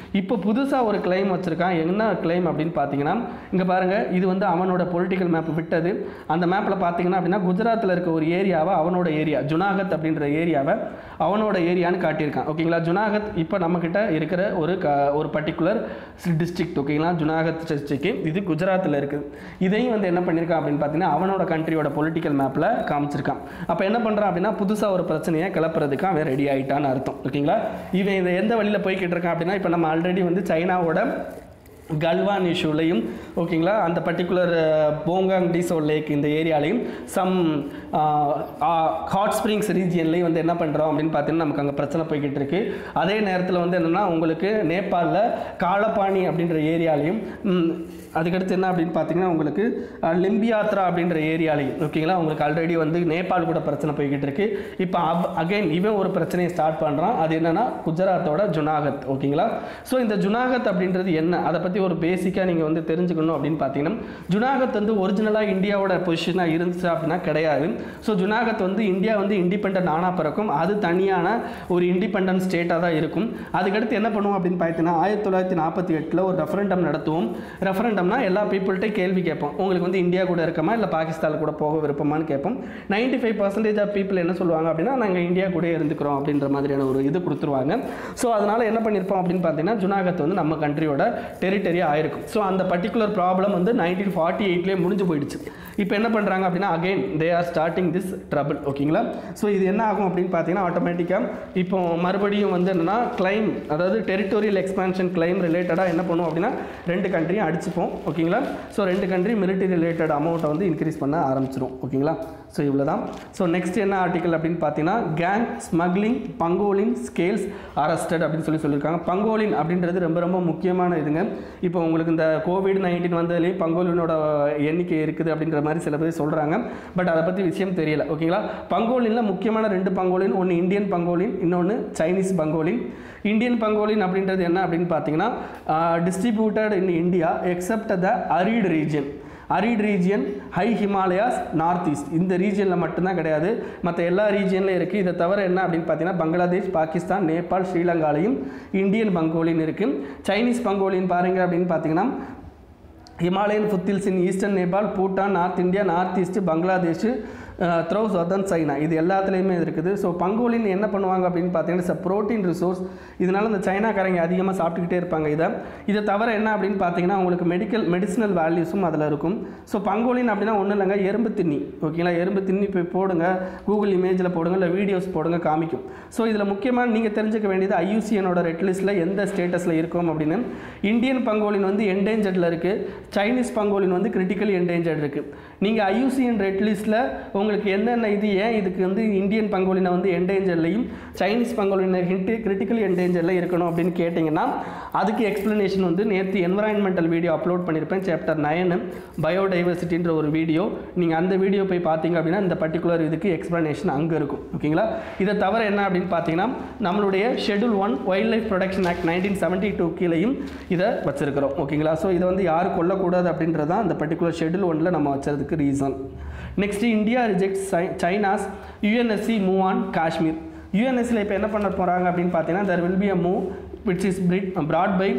இப்போ புதுசாக ஒரு கிளைம் வச்சுருக்கான் என்ன கிளைம் அப்படின்னு பார்த்தீங்கன்னா இங்கே பாருங்கள் இது வந்து அவனோட பொலிட்டிக்கல் மேப் விட்டது அந்த மேப்பில் பார்த்தீங்கன்னா அப்படின்னா குஜராத்தில் இருக்க ஒரு ஏரியாவை அவனோட ஏரியா ஜுனாகத் அப்படின்ற ஏரியாவை அவனோட ஏரியான்னு காட்டியிருக்கான் ஓகேங்களா ஜுனாகத் இப்போ நம்மக்கிட்ட இருக்கிற ஒரு க ஒரு பர்டிகுலர் டிஸ்ட்ரிக்ட் ஓகேங்களா ஜுனாகத் டிஸ்ட்ரிக்ட் இது குஜராத்தில் இருக்குது இதையும் வந்து என்ன பண்ணியிருக்கான் அப்படின்னு பார்த்தீங்கன்னா அவனோட கண்ட்ரியோட பொலிட்டிக்கல் மேப்பில் காமிச்சிருக்கான் அப்போ என்ன பண்ணுறான் அப்படின்னா புதுசாக ஒரு பிரச்சனையை கிளப்புறதுக்கு அவன் ரெடி ஆகிட்டான்னு அர்த்தம் ஓகேங்களா இவன் இதை எந்த வழியில் போய்கிட்டு இருக்கான் அப்படின்னா இப்போ நம்ம ஆல்ரெடி வந்து சைனாவோட கல்வான் இஷ்யூலையும் ஓகேங்களா அந்த பர்டிகுலர் போங்காங் டிசோ லேக் இந்த ஏரியாலையும் சம் ஹாட் ஸ்ப்ரிங்ஸ் ரீஜியன்லேயும் வந்து என்ன பண்ணுறோம் அப்படின்னு பார்த்தீங்கன்னா நமக்கு அங்கே பிரச்சனை போய்கிட்டு இருக்கு அதே நேரத்தில் வந்து என்னென்னா உங்களுக்கு நேபாளில் காலப்பாணி அப்படின்ற ஏரியாலையும் ம், அதுக்கடுத்து என்ன அப்படின்னு பார்த்தீங்கன்னா உங்களுக்கு அஹ், லிம்பியாத்ரா அப்படின்ற ஏரியாலையும் ஓகேங்களா உங்களுக்கு ஆல்ரெடி வந்து நேபாள் கூட பிரச்சனை போய்கிட்டு இருக்கு இப்போ அப் அகைன் இவன் ஒரு பிரச்சனையை ஸ்டார்ட் பண்ணுறான் அது என்னன்னா குஜராத்தோட ஜுனாகத் ஓகேங்களா ஸோ இந்த ஜுனாகத் அப்படின்றது என்ன அதை பற்றி ஒரு பேசிக்காக நீங்கள் வந்து தெரிஞ்சுக்கணும் அப்படின்னு பார்த்தீங்கன்னா ஜுனாகத் வந்து ஒரிஜினலாக இந்தியாவோட பொசிஷனாக இருந்துச்சு அப்படின்னா கிடையாது ஸோ ஜுனாகத் வந்து இந்தியா வந்து இண்டிபெண்ட் ஆனா பிறக்கும் அது தனியான ஒரு இண்டிபெண்டன்ட் ஸ்டேட்டாக தான் இருக்கும் அதுக்கடுத்து என்ன பண்ணுவோம் அப்படின்னு பார்த்தீங்கன்னா ஆயிரத்தி தொள்ளாயிரத்தி நாற்பத்தி எட்டில் ஒரு ரெஃபரண்டம் நடத்துவோம் ரெஃபரண்டம்னா எல்லா பீப்புள்கிட்ட கேள்வி கேட்போம் உங்களுக்கு வந்து இந்தியா கூட இருக்கமா இல்லை பாகிஸ்தான் கூட போக விருப்பமான்னு கேட்போம் ninety five percentage of people என்ன சொல்லுவாங்க அப்படின்னா நாங்கள் இந்தியா கூட இருந்துக்கிறோம் அப்படின்ற மாதிரியான ஒரு இது கொடுத்துருவாங்க ஸோ அதனால் என்ன பண்ணியிருப்போம் அப்படின்னு பார்த்தீங்கன்னா ஜுனாகத் வந்து நம்ம கண்ட்ரியோட டெரிட்டரியாக ஆயிருக்கும் ஸோ அந்த பர்டிகுலர் ப்ராப்ளம் வந்து நைன்டீன் ஃபார்ட்டி எயிட்லேயே முடிஞ்சு போயிடுச்சு இப்போ என்ன பண்ணுறாங்க அப்படின்னா again they are starting this trouble ஓகேங்களா ஸோ இது என்ன ஆகும் அப்படின்னு பார்த்தீங்கன்னா ஆட்டோமேட்டிக்காக இப்போ மறுபடியும் வந்து என்னென்னா கிளைம் அதாவது டெரிட்டோரியல் எக்ஸ்பான்ஷன் கிளைம் ரிலேட்டடாக என்ன பண்ணுவோம் அப்படின்னா ரெண்டு கண்ட்ரியும் அடிச்சுப்போம் ஓகேங்களா ஸோ ரெண்டு கண்ட்ரி மிலிட்டரி ரிலேட்டட் அமௌண்ட்டை வந்து இன்க்ரீஸ் பண்ண ஆரம்பிச்சிரும் ஓகேங்களா ஸோ இவ்வளோ தான் ஸோ நெக்ஸ்ட் என்ன ஆர்டிக்கல் அப்படின்னு பார்த்தீங்கன்னா gang smuggling pangolin scales arrested அப்படின்னு சொல்லி சொல்லியிருக்காங்க பங்கோலின் அப்படின்றது ரொம்ப ரொம்ப முக்கியமான இதுங்க இப்போ உங்களுக்கு இந்த கோவிட் நைன்டீன் வந்ததுலேயே பங்கோலினோட எண்ணிக்கை இருக்குது அப்படின்ற மாதிரி சில பேர் சொல்கிறாங்க பட் அதை பற்றி விஷயம் தெரியல ஓகேங்களா பங்கோலினில் முக்கியமான ரெண்டு பங்கோலின் ஒன்று இந்தியன் பங்கோலின் இன்னொன்று சைனீஸ் பங்கோலின் இந்தியன் பங்கோலின் அப்படின்றது என்ன அப்படின்னு பார்த்தீங்கன்னா distributed in India except the arid region arid region high Himalayas north east இந்த ரீஜியனில் மட்டும்தான் கிடையாது மற்ற எல்லா ரீஜியன்லையும் இருக்குது இதை தவிர என்ன அப்படின்னு பார்த்தீங்கன்னா பங்களாதேஷ் பாகிஸ்தான் நேபாள் ஸ்ரீலங்காலையும் இந்தியன் பங்கோலின் இருக்குது சைனீஸ் பங்கோலின் பாருங்க அப்படின்னு பார்த்தீங்கன்னா Himalayan foothills in eastern Nepal Bhutan north India north east Bangladesh through southern China இது எல்லாத்துலேயுமே இருக்குது ஸோ பங்கோலின் என்ன பண்ணுவாங்க அப்படின்னு பார்த்தீங்கன்னா ப்ரோட்டீன் ரிசோர்ஸ் இதனால இந்த சைனாக்காரங்க அதிகமாக சாப்பிட்டுக்கிட்டே இருப்பாங்க இதை இதை தவிர என்ன அப்படின்னு பார்த்தீங்கன்னா உங்களுக்கு மெடிக்கல் மெடிசினல் வேல்யூஸும் அதில் இருக்கும் ஸோ பங்கோலின் அப்படின்னா ஒன்றும் இல்லைங்க எறும்பு தின்னி ஓகேங்களா எறும்பு தின்னி போய் போடுங்க கூகுள் இமேஜில் போடுங்க இல்லை வீடியோஸ் போடுங்க காமிக்கும் ஸோ இதில் முக்கியமாக நீங்கள் தெரிஞ்சுக்க வேண்டியது ஐயூசிஎனோட ரெட் லிஸ்ட்டில் எந்த ஸ்டேட்டஸில் இருக்கும் அப்படின்னு இந்தியன் பங்கோலின் வந்து என்டேஞ்சர்டில் இருக்குது சைனீஸ் பங்கோலின் வந்து கிரிட்டிக்கலி என்டேஞ்சர்ட் இருக்குது நீங்கள் ஐயூசிஎன் ரெட் லிஸ்ட்டில் உங்களுக்கு என்னென்ன இது ஏன் இதுக்கு வந்து இந்தியன் பங்கோலினை வந்து என்டேஞ்சர்லையும் சைனீஸ் பங்கோலினை ஹிண்ட்டு கிரிட்டிக்கலி என்டேஞ்சரில் இருக்கணும் அப்படின்னு கேட்டிங்கன்னா அதுக்கு எக்ஸ்ப்ளனேஷன் வந்து நேற்று என்வரான்மெண்டல் வீடியோ அப்லோட் பண்ணியிருப்பேன் சாப்டர் நயனு பயோடைவர்சிட்டின்ற ஒரு வீடியோ நீங்கள் அந்த வீடியோ போய் பார்த்தீங்க அப்படின்னா இந்த பர்டிகுலர் இதுக்கு எக்ஸ்ப்ளனேஷன் அங்கே இருக்கும் ஓகேங்களா இதை தவிர என்ன அப்படின்னு பார்த்தீங்கன்னா நம்மளுடைய schedule one wildlife protection act nineteen seventy two கீழையும் இதை வச்சிருக்கிறோம் ஓகேங்களா ஸோ இதை வந்து யார் கொல்லக்கூடாது அப்படின்றது தான் அந்த பர்டிகுலர் ஷெட்யூல் ஒன்ல நம்ம வச்சதுக்கு reason next India reject China's UNSC move on Kashmir யூஎன்எஸ்சியில் இப்போ என்ன பண்ண போகிறாங்க அப்படின்னு பார்த்தீங்கன்னா there will be a move which is பிரிட் ப்ராட் பை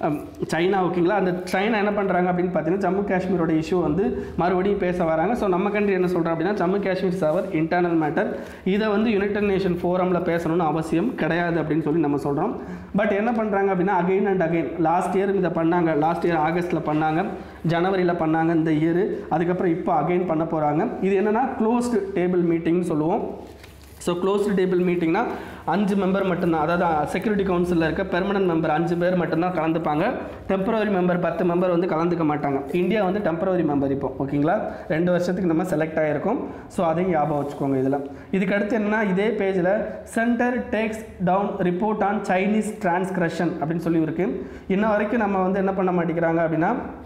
சைனா ஓகேங்களா அந்த சைனா என்ன பண்ணுறாங்க அப்படின்னு பார்த்தீங்கன்னா ஜம்மு காஷ்மீரோட இஷ்யூ வந்து மறுபடியும் பேச வராங்க ஸோ நம்ம கண்ட்ரி என்ன சொல்கிறோம் அப்படின்னா ஜம்மு காஷ்மீர் சவர் இன்டர்னல் மேட்டர் இதை வந்து யுனைடெட் நேஷன் ஃபோரமில் பேசணும்னு அவசியம் கிடையாது அப்படின்னு சொல்லி நம்ம சொல்கிறோம் பட் என்ன பண்ணுறாங்க அப்படின்னா again and again last year இதை பண்ணாங்க லாஸ்ட் இயர் ஆகஸ்ட்டில் பண்ணாங்க ஜனவரியில் பண்ணாங்க இந்த இயர் அதுக்கப்புறம் இப்போ அகைன் பண்ண போகிறாங்க இது என்னென்னா க்ளோஸ்டு டேபிள் மீட்டிங்னு சொல்லுவோம் ஸோ க்ளோஸ்டு டேபிள் மீட்டிங்னா அஞ்சு மெம்பர் மட்டும்தான் அதாவது செக்யூரிட்டி கவுன்சிலில் இருக்க பெர்மனன்ட் மெம்பர் அஞ்சு பேர் மட்டும்தான் கலந்துப்பாங்க டெம்பரவரி மெம்பர் பத்து மெம்பர் வந்து கலந்துக்க மாட்டாங்க இந்தியா வந்து டெம்பரவரி மெம்பர் இப்போ ஓகேங்களா ரெண்டு வருஷத்துக்கு நம்ம செலக்ட் ஆகிருக்கோம் ஸோ அதையும் ஞாபகம் வச்சுக்கோங்க இதில் இதுக்கு அடுத்து என்னன்னா இதே பேஜில் centre takes down report on Chinese transgression அப்படின்னு சொல்லி இருக்கு இன்ன வரைக்கும் நம்ம வந்து என்ன பண்ண மாட்டேங்கிறாங்க அப்படின்னா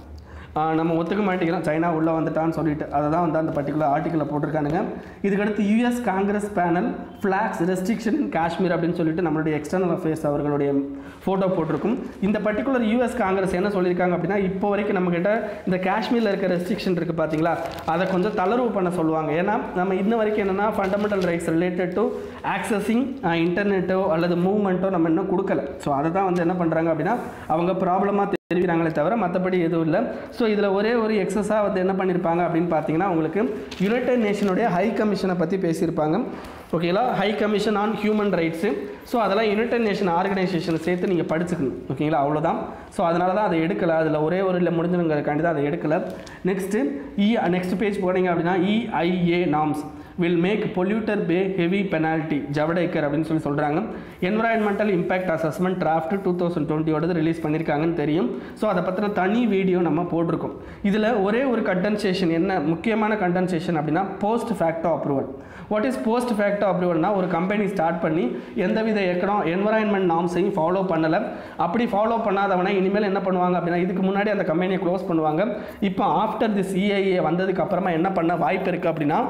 ஆஹ் நம்ம ஒத்துக்க மாட்டேங்கிறோம் சைனா உள்ளே வந்துட்டான்னு சொல்லிட்டு அதை தான் வந்து அந்த பர்டிகுலர் ஆர்டிக்கலில் போட்டிருக்கானுங்க இதுக்கடுத்து US Congress panel flags restriction in Kashmir அப்படின்னு சொல்லிட்டு நம்மளுடைய எக்ஸ்டர்னல் அஃபேர்ஸ் அவர்களுடைய ஃபோட்டோ போட்டிருக்கும் இந்த பர்டிகுலர் யூஎஸ் காங்கிரஸ் என்ன சொல்லியிருக்காங்க அப்படின்னா இப்போ வரைக்கும் நம்மக்கிட்ட இந்த காஷ்மீரில் இருக்க ரெஸ்ட்ரிக்ஷன் இருக்குது பார்த்தீங்களா அதை கொஞ்சம் தளர்வு பண்ண சொல்லுவாங்க ஏன்னா நம்ம இன்ன வரைக்கும் என்னென்னா fundamental rights related to accessing இன்டர்நெட்டோ அல்லது மூவ்மெண்ட்டோ நம்ம இன்னும் கொடுக்கல ஸோ அதை தான் வந்து என்ன பண்ணுறாங்க அப்படின்னா அவங்க ப்ராப்ளமாக தெரிவிக்கிறாங்களே தவிர மற்றபடி எதுவும் இல்லை ஸோ இதில் ஒரே ஒரு எக்ஸஸாக வந்து என்ன பண்ணியிருப்பாங்க அப்படின்னு பார்த்தீங்கன்னா உங்களுக்கு யுனைடெட் நேஷனுடைய ஹை கமிஷனை பற்றி பேசியிருப்பாங்க ஓகேங்களா high commission on human rights so அதெல்லாம் யுனைடெட் நேஷன் ஆர்கனைசேஷனை சேர்த்து நீங்கள் படிச்சுக்கணும் ஓகேங்களா அவ்வளோதான் ஸோ அதனால தான் அதை எடுக்கலை அதில் ஒரே ஒரு இல்லை முடிஞ்சுங்கிறதுக்காண்டி தான் அதை எடுக்கலை நெக்ஸ்ட்டு இ நெக்ஸ்ட் பேஜ் போனீங்க அப்படின்னா EIA norms will make polluter pay heavy penalty Javadekar அப்படின்னு சொல்லி சொல்கிறாங்க environmental impact assessment draft two thousand டுவெண்ட்டியோடது ரிலீஸ் பண்ணியிருக்காங்கன்னு தெரியும் ஸோ அதை பற்றின தனி வீடியோ நம்ம போட்டிருக்கோம் இதில் ஒரே ஒரு கண்டென்சேஷன் என்ன முக்கியமான கண்டென்சேஷன் அப்படின்னா post facto approval what is post facto அப்ரூவல்னா ஒரு கம்பெனி ஸ்டார்ட் பண்ணி எந்தவித எக்கனோ என்வரான்மெண்ட் நாம்ஸையும் ஃபாலோ பண்ணலை அப்படி ஃபாலோ பண்ணாதவனை இனிமேல் என்ன பண்ணுவாங்க அப்படின்னா இதுக்கு முன்னாடி அந்த கம்பெனியை க்ளோஸ் பண்ணுவாங்க இப்போ ஆஃப்டர் திஸ் இஐஏ வந்ததுக்கு அப்புறமா என்ன பண்ண வாய்ப்பு இருக்குது அப்படின்னா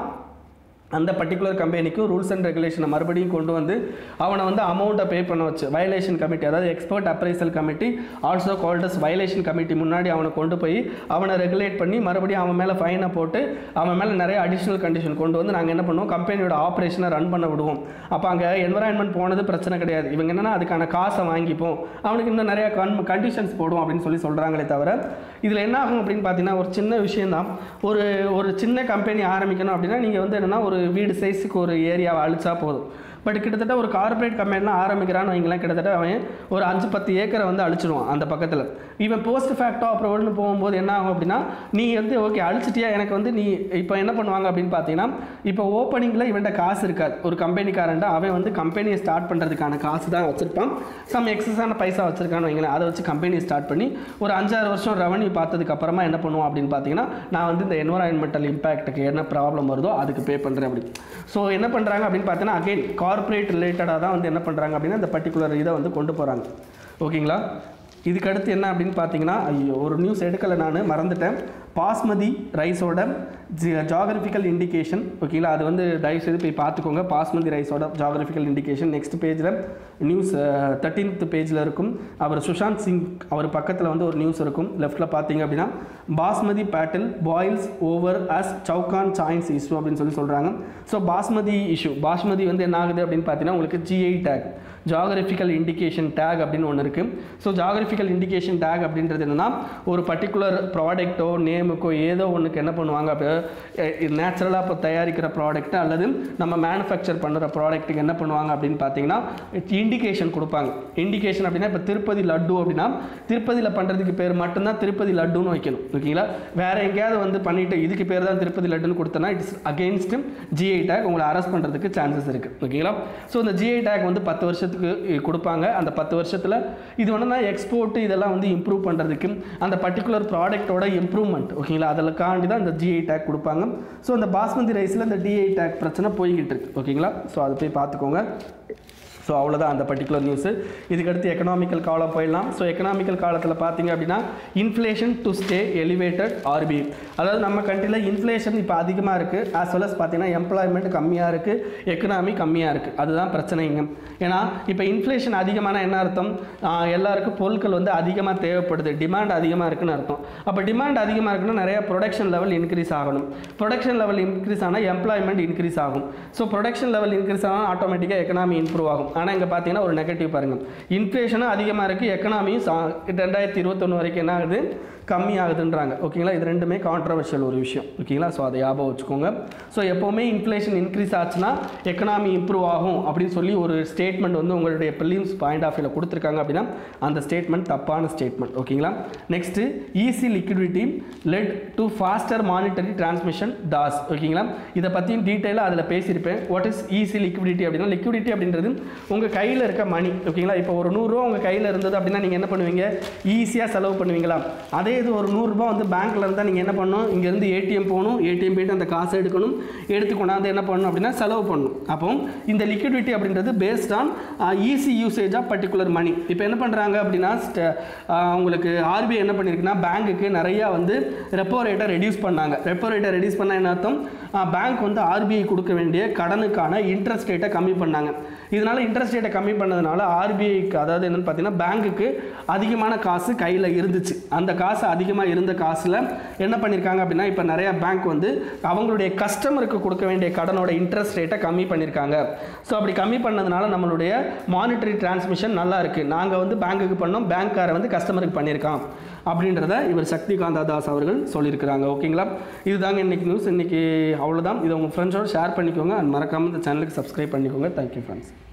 அந்த பர்டிகுலர் கம்பெனிக்கும் ரூல்ஸ் அண்ட் ரெகுலேஷனை மறுபடியும் கொண்டு வந்து அவனை வந்து அமௌண்ட்டை பே பண்ண வச்சு வயலேஷன் கமிட்டி அதாவது expert appraisal committee also called as violation committee முன்னாடி அவனை கொண்டு போய் அவனை ரெகுலேட் பண்ணி மறுபடியும் அவன் மேலே ஃபைனை போட்டு அவன் மேலே நிறைய அடிஷ்னல் கண்டிஷன் கொண்டு வந்து நாங்கள் என்ன பண்ணுவோம் கம்பெனியோட ஆப்ரேஷனை ரன் பண்ண விடுவோம் அப்போ அங்கே என்வரான்மெண்ட் போனது பிரச்சனை கிடையாது இவங்க என்னென்னா அதுக்கான காசை வாங்கிப்போம் அவனுக்கு இன்னும் நிறைய கன் கண்டிஷன்ஸ் போடுவோம் அப்படின்னு சொல்லி சொல்கிறாங்களே தவிர இதில் என்ன ஆகும் அப்படின்னு பார்த்தீங்கன்னா ஒரு சின்ன விஷயம்தான் ஒரு ஒரு சின்ன கம்பெனி ஆரம்பிக்கணும் அப்படின்னா நீங்கள் வந்து என்னென்னா ஒரு வீடு சைஸுக்கு ஒரு ஏரியாவை அழிச்சா போதும் பட் கிட்டத்தட்ட ஒரு கார்ப்பரேட் கம்பெனிலாம் ஆரம்பிக்கிறான்னு வைங்களேன் கிட்டத்தட்ட அவன் ஒரு அஞ்சு பத்து ஏக்கரை வந்து அழிச்சிடுவான் அந்த பக்கத்தில் இவன் போஸ்ட் ஃபேக்டோ அப்ரூவல்னு போகும்போது என்ன ஆகும் அப்படின்னா நீ வந்து ஓகே அழிச்சிட்டியா எனக்கு வந்து நீ இப்போ என்ன பண்ணுவாங்க அப்படின்னு பார்த்தீங்கன்னா இப்போ ஓப்பனிங்கில் இவன்ட்ட காசு இருக்காது ஒரு கம்பெனிக்காரன்ட்ட அவன் வந்து கம்பெனியை ஸ்டார்ட் பண்ணுறதுக்கான காசு தான் வச்சுருப்பான் சம் எக்ஸஸான பைசா வச்சுருக்கான்னு வைங்களேன் அதை வச்சு கம்பெனியை ஸ்டார்ட் பண்ணி ஒரு அஞ்சாறு வருஷம் ரெவன்யூ பார்த்ததுக்கு அப்புறமா என்ன பண்ணுவான் அப்படின்னு பார்த்தீங்கன்னா நான் வந்து இந்த என்வரான்மெண்டல் இம்பாக்ட்டுக்கு என்ன ப்ராப்ளம் வருதோ அதுக்கு பே பண்ணுறேன் அப்படி ஸோ என்ன பண்ணுறாங்க அப்படின்னு பார்த்தீங்கன்னா அகைன் கார்ப்பரேட் ரிலேட்டடாக தான் வந்து என்ன பண்ணுறாங்க அப்படின்னா இந்த பர்டிகுலர் இதை வந்து கொண்டு போகிறாங்க ஓகேங்களா இதுக்கு அடுத்து என்ன அப்படின்னு பார்த்தீங்கன்னா ஐயோ ஒரு நியூஸ் எடுக்கலை நான் மறந்துட்டேன் பாஸ்மதி ரைஸோட ஜாகிரபிக்கல் இண்டிகேஷன் ஓகேங்களா அது வந்து தயவுசெய்து போய் பார்த்துக்கோங்க பாஸ்மதி ரைஸோட ஜாகிரபிக்கல் இண்டிகேஷன் நெக்ஸ்ட் பேஜில் நியூஸ் தேர்ட்டீன்த் பேஜில் இருக்கும் அவர் சுஷாந்த் சிங் அவர் பக்கத்தில் வந்து ஒரு நியூஸ் இருக்கும் லெஃப்ட்டில் பார்த்தீங்க அப்படின்னா basmati battle boils over as Chouhan joins issue அப்படின்னு சொல்லி சொல்கிறாங்க ஸோ பாஸ்மதி இஷ்யூ பாஸ்மதி வந்து என்ன ஆகுது அப்படின்னு பார்த்தீங்கன்னா உங்களுக்கு GI tag geographical indication tag அப்படின்னு ஒன்று இருக்குது ஸோ ஜாகிரபிக்கல் இண்டிகேஷன் டேக் அப்படின்றது என்னென்னா ஒரு பர்டிகுலர் ப்ராடக்ட்டோ நேமுக்கோ ஏதோ ஒன்றுக்கு என்ன பண்ணுவாங்க அப்போ நேச்சுரலாக இப்போ தயாரிக்கிற ப்ராடக்ட் அல்லது நம்ம மேனுஃபேக்சர் பண்ணுற ப்ராடக்ட்டுக்கு என்ன பண்ணுவாங்க அப்படின்னு பார்த்தீங்கன்னா இண்டிகேஷன் கொடுப்பாங்க இண்டிகேஷன் அப்படின்னா இப்போ திருப்பதி லட்டு அப்படின்னா திருப்பதியில் பண்ணுறதுக்கு பேர் மட்டும்தான் திருப்பதி லட்டுன்னு வைக்கணும் ஓகேங்களா வேறு எங்கேயாவது வந்து பண்ணிட்டு இதுக்கு பேர் தான் திருப்பதி லட்டுன்னு கொடுத்தனா இட்ஸ் அகெயின்ஸ்ட் ஜிஐ டேக் உங்களை அரெஸ்ட் பண்ணுறதுக்கு சான்சஸ் இருக்குது ஓகேங்களா ஸோ இந்த ஜிஐ டேக் வந்து பத்து வருஷத்துக்கு கொடுப்பாங்க அந்த பத்து வருஷத்தில் இது ஒன்றுனா எக்ஸ்போர்ட் இதெல்லாம் வந்து இம்ப்ரூவ் பண்ணுறதுக்கு அந்த பர்டிகுலர் ப்ராடக்ட்டோட இம்ப்ரூவ்மெண்ட் ஓகேங்களா அதற்காண்டி தான் இந்த ஜிஐ டேக் கொடுப்பாங்க ஸோ அந்த பாஸ்மதி ரைஸில் இந்த டிஐ டேக் பிரச்சனை போய்கிட்டு இருக்கு ஓகேங்களா ஸோ அதை போய் பார்த்துக்கோங்க ஸோ அவ்வளோதான் அந்த பர்டிகுலர் நியூஸு இதுக்கடுத்து எக்கனாமிக்கல் காலம் போயிடலாம் ஸோ எக்கனாமிக்கல் காலத்தில் பார்த்தீங்க அப்படின்னா inflation to stay elevated RBI அதாவது நம்ம கண்ட்ரியில் இன்ஃப்ளேஷன் இப்போ அதிகமாக இருக்குது ஆஸ் வெல் அஸ் பார்த்தீங்கன்னா எம்ப்ளாய்மெண்ட் கம்மியாக இருக்குது எக்கனாமி கம்மியாக இருக்குது அதுதான் பிரச்சனைங்க ஏன்னா இப்போ இன்ஃப்ளேஷன் அதிகமான என்ன அர்த்தம் ஆஹ் எல்லாருக்கும் பொருட்கள் வந்து அதிகமாக தேவைப்படுது டிமாண்ட் அதிகமாக இருக்குன்னு அர்த்தம் அப்போ டிமாண்ட் அதிகமாக இருக்குன்னா நிறைய ப்ரொடக்ஷன் லெவல் இன்க்ரீஸ் ஆகணும் ப்ரொடக்ஷன் லெவல் இன்க்ரீஸ் ஆனால் எம்ப்ளாய்மெண்ட் இன்க்ரீஸ் ஆகும் ஸோ ப்ரொடக்ஷன் லெவல் இன்க்ரீஸ் ஆனால் ஆட்டோமேட்டிக்காக எக்கனாமி இம்ப்ரூவ் ஆகும் ஆனால் இங்கே பார்த்தீங்கன்னா ஒரு நெகட்டிவ் பாருங்கள் இன்ஃப்ளேஷனும் அதிகமாக இருக்குது எக்கனாமியும் சா ரெண்டாயிரத்தி இருபத்தொன்று வரைக்கும் என்ன ஆகுது கம்மியாகுதுன்றாங்க ஓகேங்களா இது ரெண்டுமே கான்ட்ரவர்ஷியல் ஒரு விஷயம் ஓகேங்களா ஸோ அதை ஞாபகம் வச்சுக்கோங்க ஸோ எப்போவுமே இன்ஃப்ளேஷன் இன்க்ரீஸ் ஆச்சுன்னா எக்கனாமி இம்ப்ரூவ் ஆகும் அப்படின்னு சொல்லி ஒரு ஸ்டேட்மெண்ட் வந்து உங்களுடைய ப்ரிலிம்ஸ் பாயிண்ட் ஆஃப் வியூவில் கொடுத்துருக்காங்க அப்படின்னா அந்த ஸ்டேட்மெண்ட் தப்பான ஸ்டேட்மெண்ட் ஓகேங்களா next easy liquidity led to faster monetary transmission Das ஓகேங்களா இதை பற்றியும் டீட்டெயிலாக அதில் பேசியிருப்பேன் வாட் இஸ் ஈஸி லிக்விடிட்டி அப்படின்னா லிக்விடிட்டி அப்படின்றது உங்கள் கையில் இருக்க மணி ஓகேங்களா இப்போ ஒரு நூறுரூவா உங்கள் கையில் இருந்தது அப்படின்னா நீங்கள் என்ன பண்ணுவீங்க ஈஸியாக செலவு பண்ணுவீங்களா அதே அதே இது ஒரு நூறுரூபா வந்து பேங்க்கில் இருந்தால் நீங்கள் என்ன பண்ணணும் இங்கேருந்து ஏடிஎம் போகணும் ஏடிஎம் போயிட்டு அந்த காசை எடுக்கணும் எடுத்து கொண்டாந்து என்ன பண்ணணும் அப்படின்னா செலவு பண்ணணும் அப்போ இந்த லிக்விடிட்டி அப்படின்றது based on easy usage of particular money இப்போ என்ன பண்ணுறாங்க அப்படின்னா ஸ்ட- ஆஹ் உங்களுக்கு ஆர்பிஐ என்ன பண்ணியிருக்குன்னா பேங்க்குக்கு நிறையா வந்து ரெப்போ ரேட்டை ரெடியூஸ் பண்ணாங்க ரெப்போ ரேட்டை ரெடியூஸ் பண்ணால் என்ன அர்த்தம் பேங்க் வந்து ஆர்பிஐ கொடுக்க வேண்டிய கடனுக்கான இன்ட்ரெஸ்ட் ரேட்டை கம்மி பண்ணாங்க இதனால இன்ட்ரெஸ்ட் ரேட்டை கம்மி பண்ணதுனால ஆர்பிஐக்கு அதாவது என்னன்னு பார்த்தீங்கன்னா பேங்க்குக்கு அதிகமான காசு கையில் இருந்துச்சு அந்த காசு அதிகமாக இருந்த காசில் என்ன பண்ணியிருக்காங்க அப்படின்னா இப்போ நிறைய பேங்க் வந்து அவங்களுடைய கஸ்டமருக்கு கொடுக்க வேண்டிய கடனோட இன்ட்ரெஸ்ட் ரேட்டை கம்மி பண்ணியிருக்காங்க ஸோ அப்படி கம்மி பண்ணதுனால நம்மளுடைய மானிட்டரி டிரான்ஸ்மிஷன் நல்லா இருக்குது நாங்கள் வந்து பேங்க்குக்கு பண்ணோம் பேங்க்காரை வந்து கஸ்டமருக்கு பண்ணியிருக்கான் அப்படின்றத இவர் சக்திகாந்தா தாஸ் அவர்கள் சொல்லியிருக்கிறாங்க ஓகேங்களா இதுதாங்க இன்னைக்கு நியூஸ் இன்னைக்கு அவ்வளோதான் இதை உங்கள் ஃப்ரெண்ட்ஸோட ஷேர் பண்ணிக்கோங்க அண்ட் மறக்காமல் இந்த சேனலுக்கு சப்ஸ்கிரைப் பண்ணிக்கோங்க தேங்க்யூ ஃப்ரெண்ட்ஸ்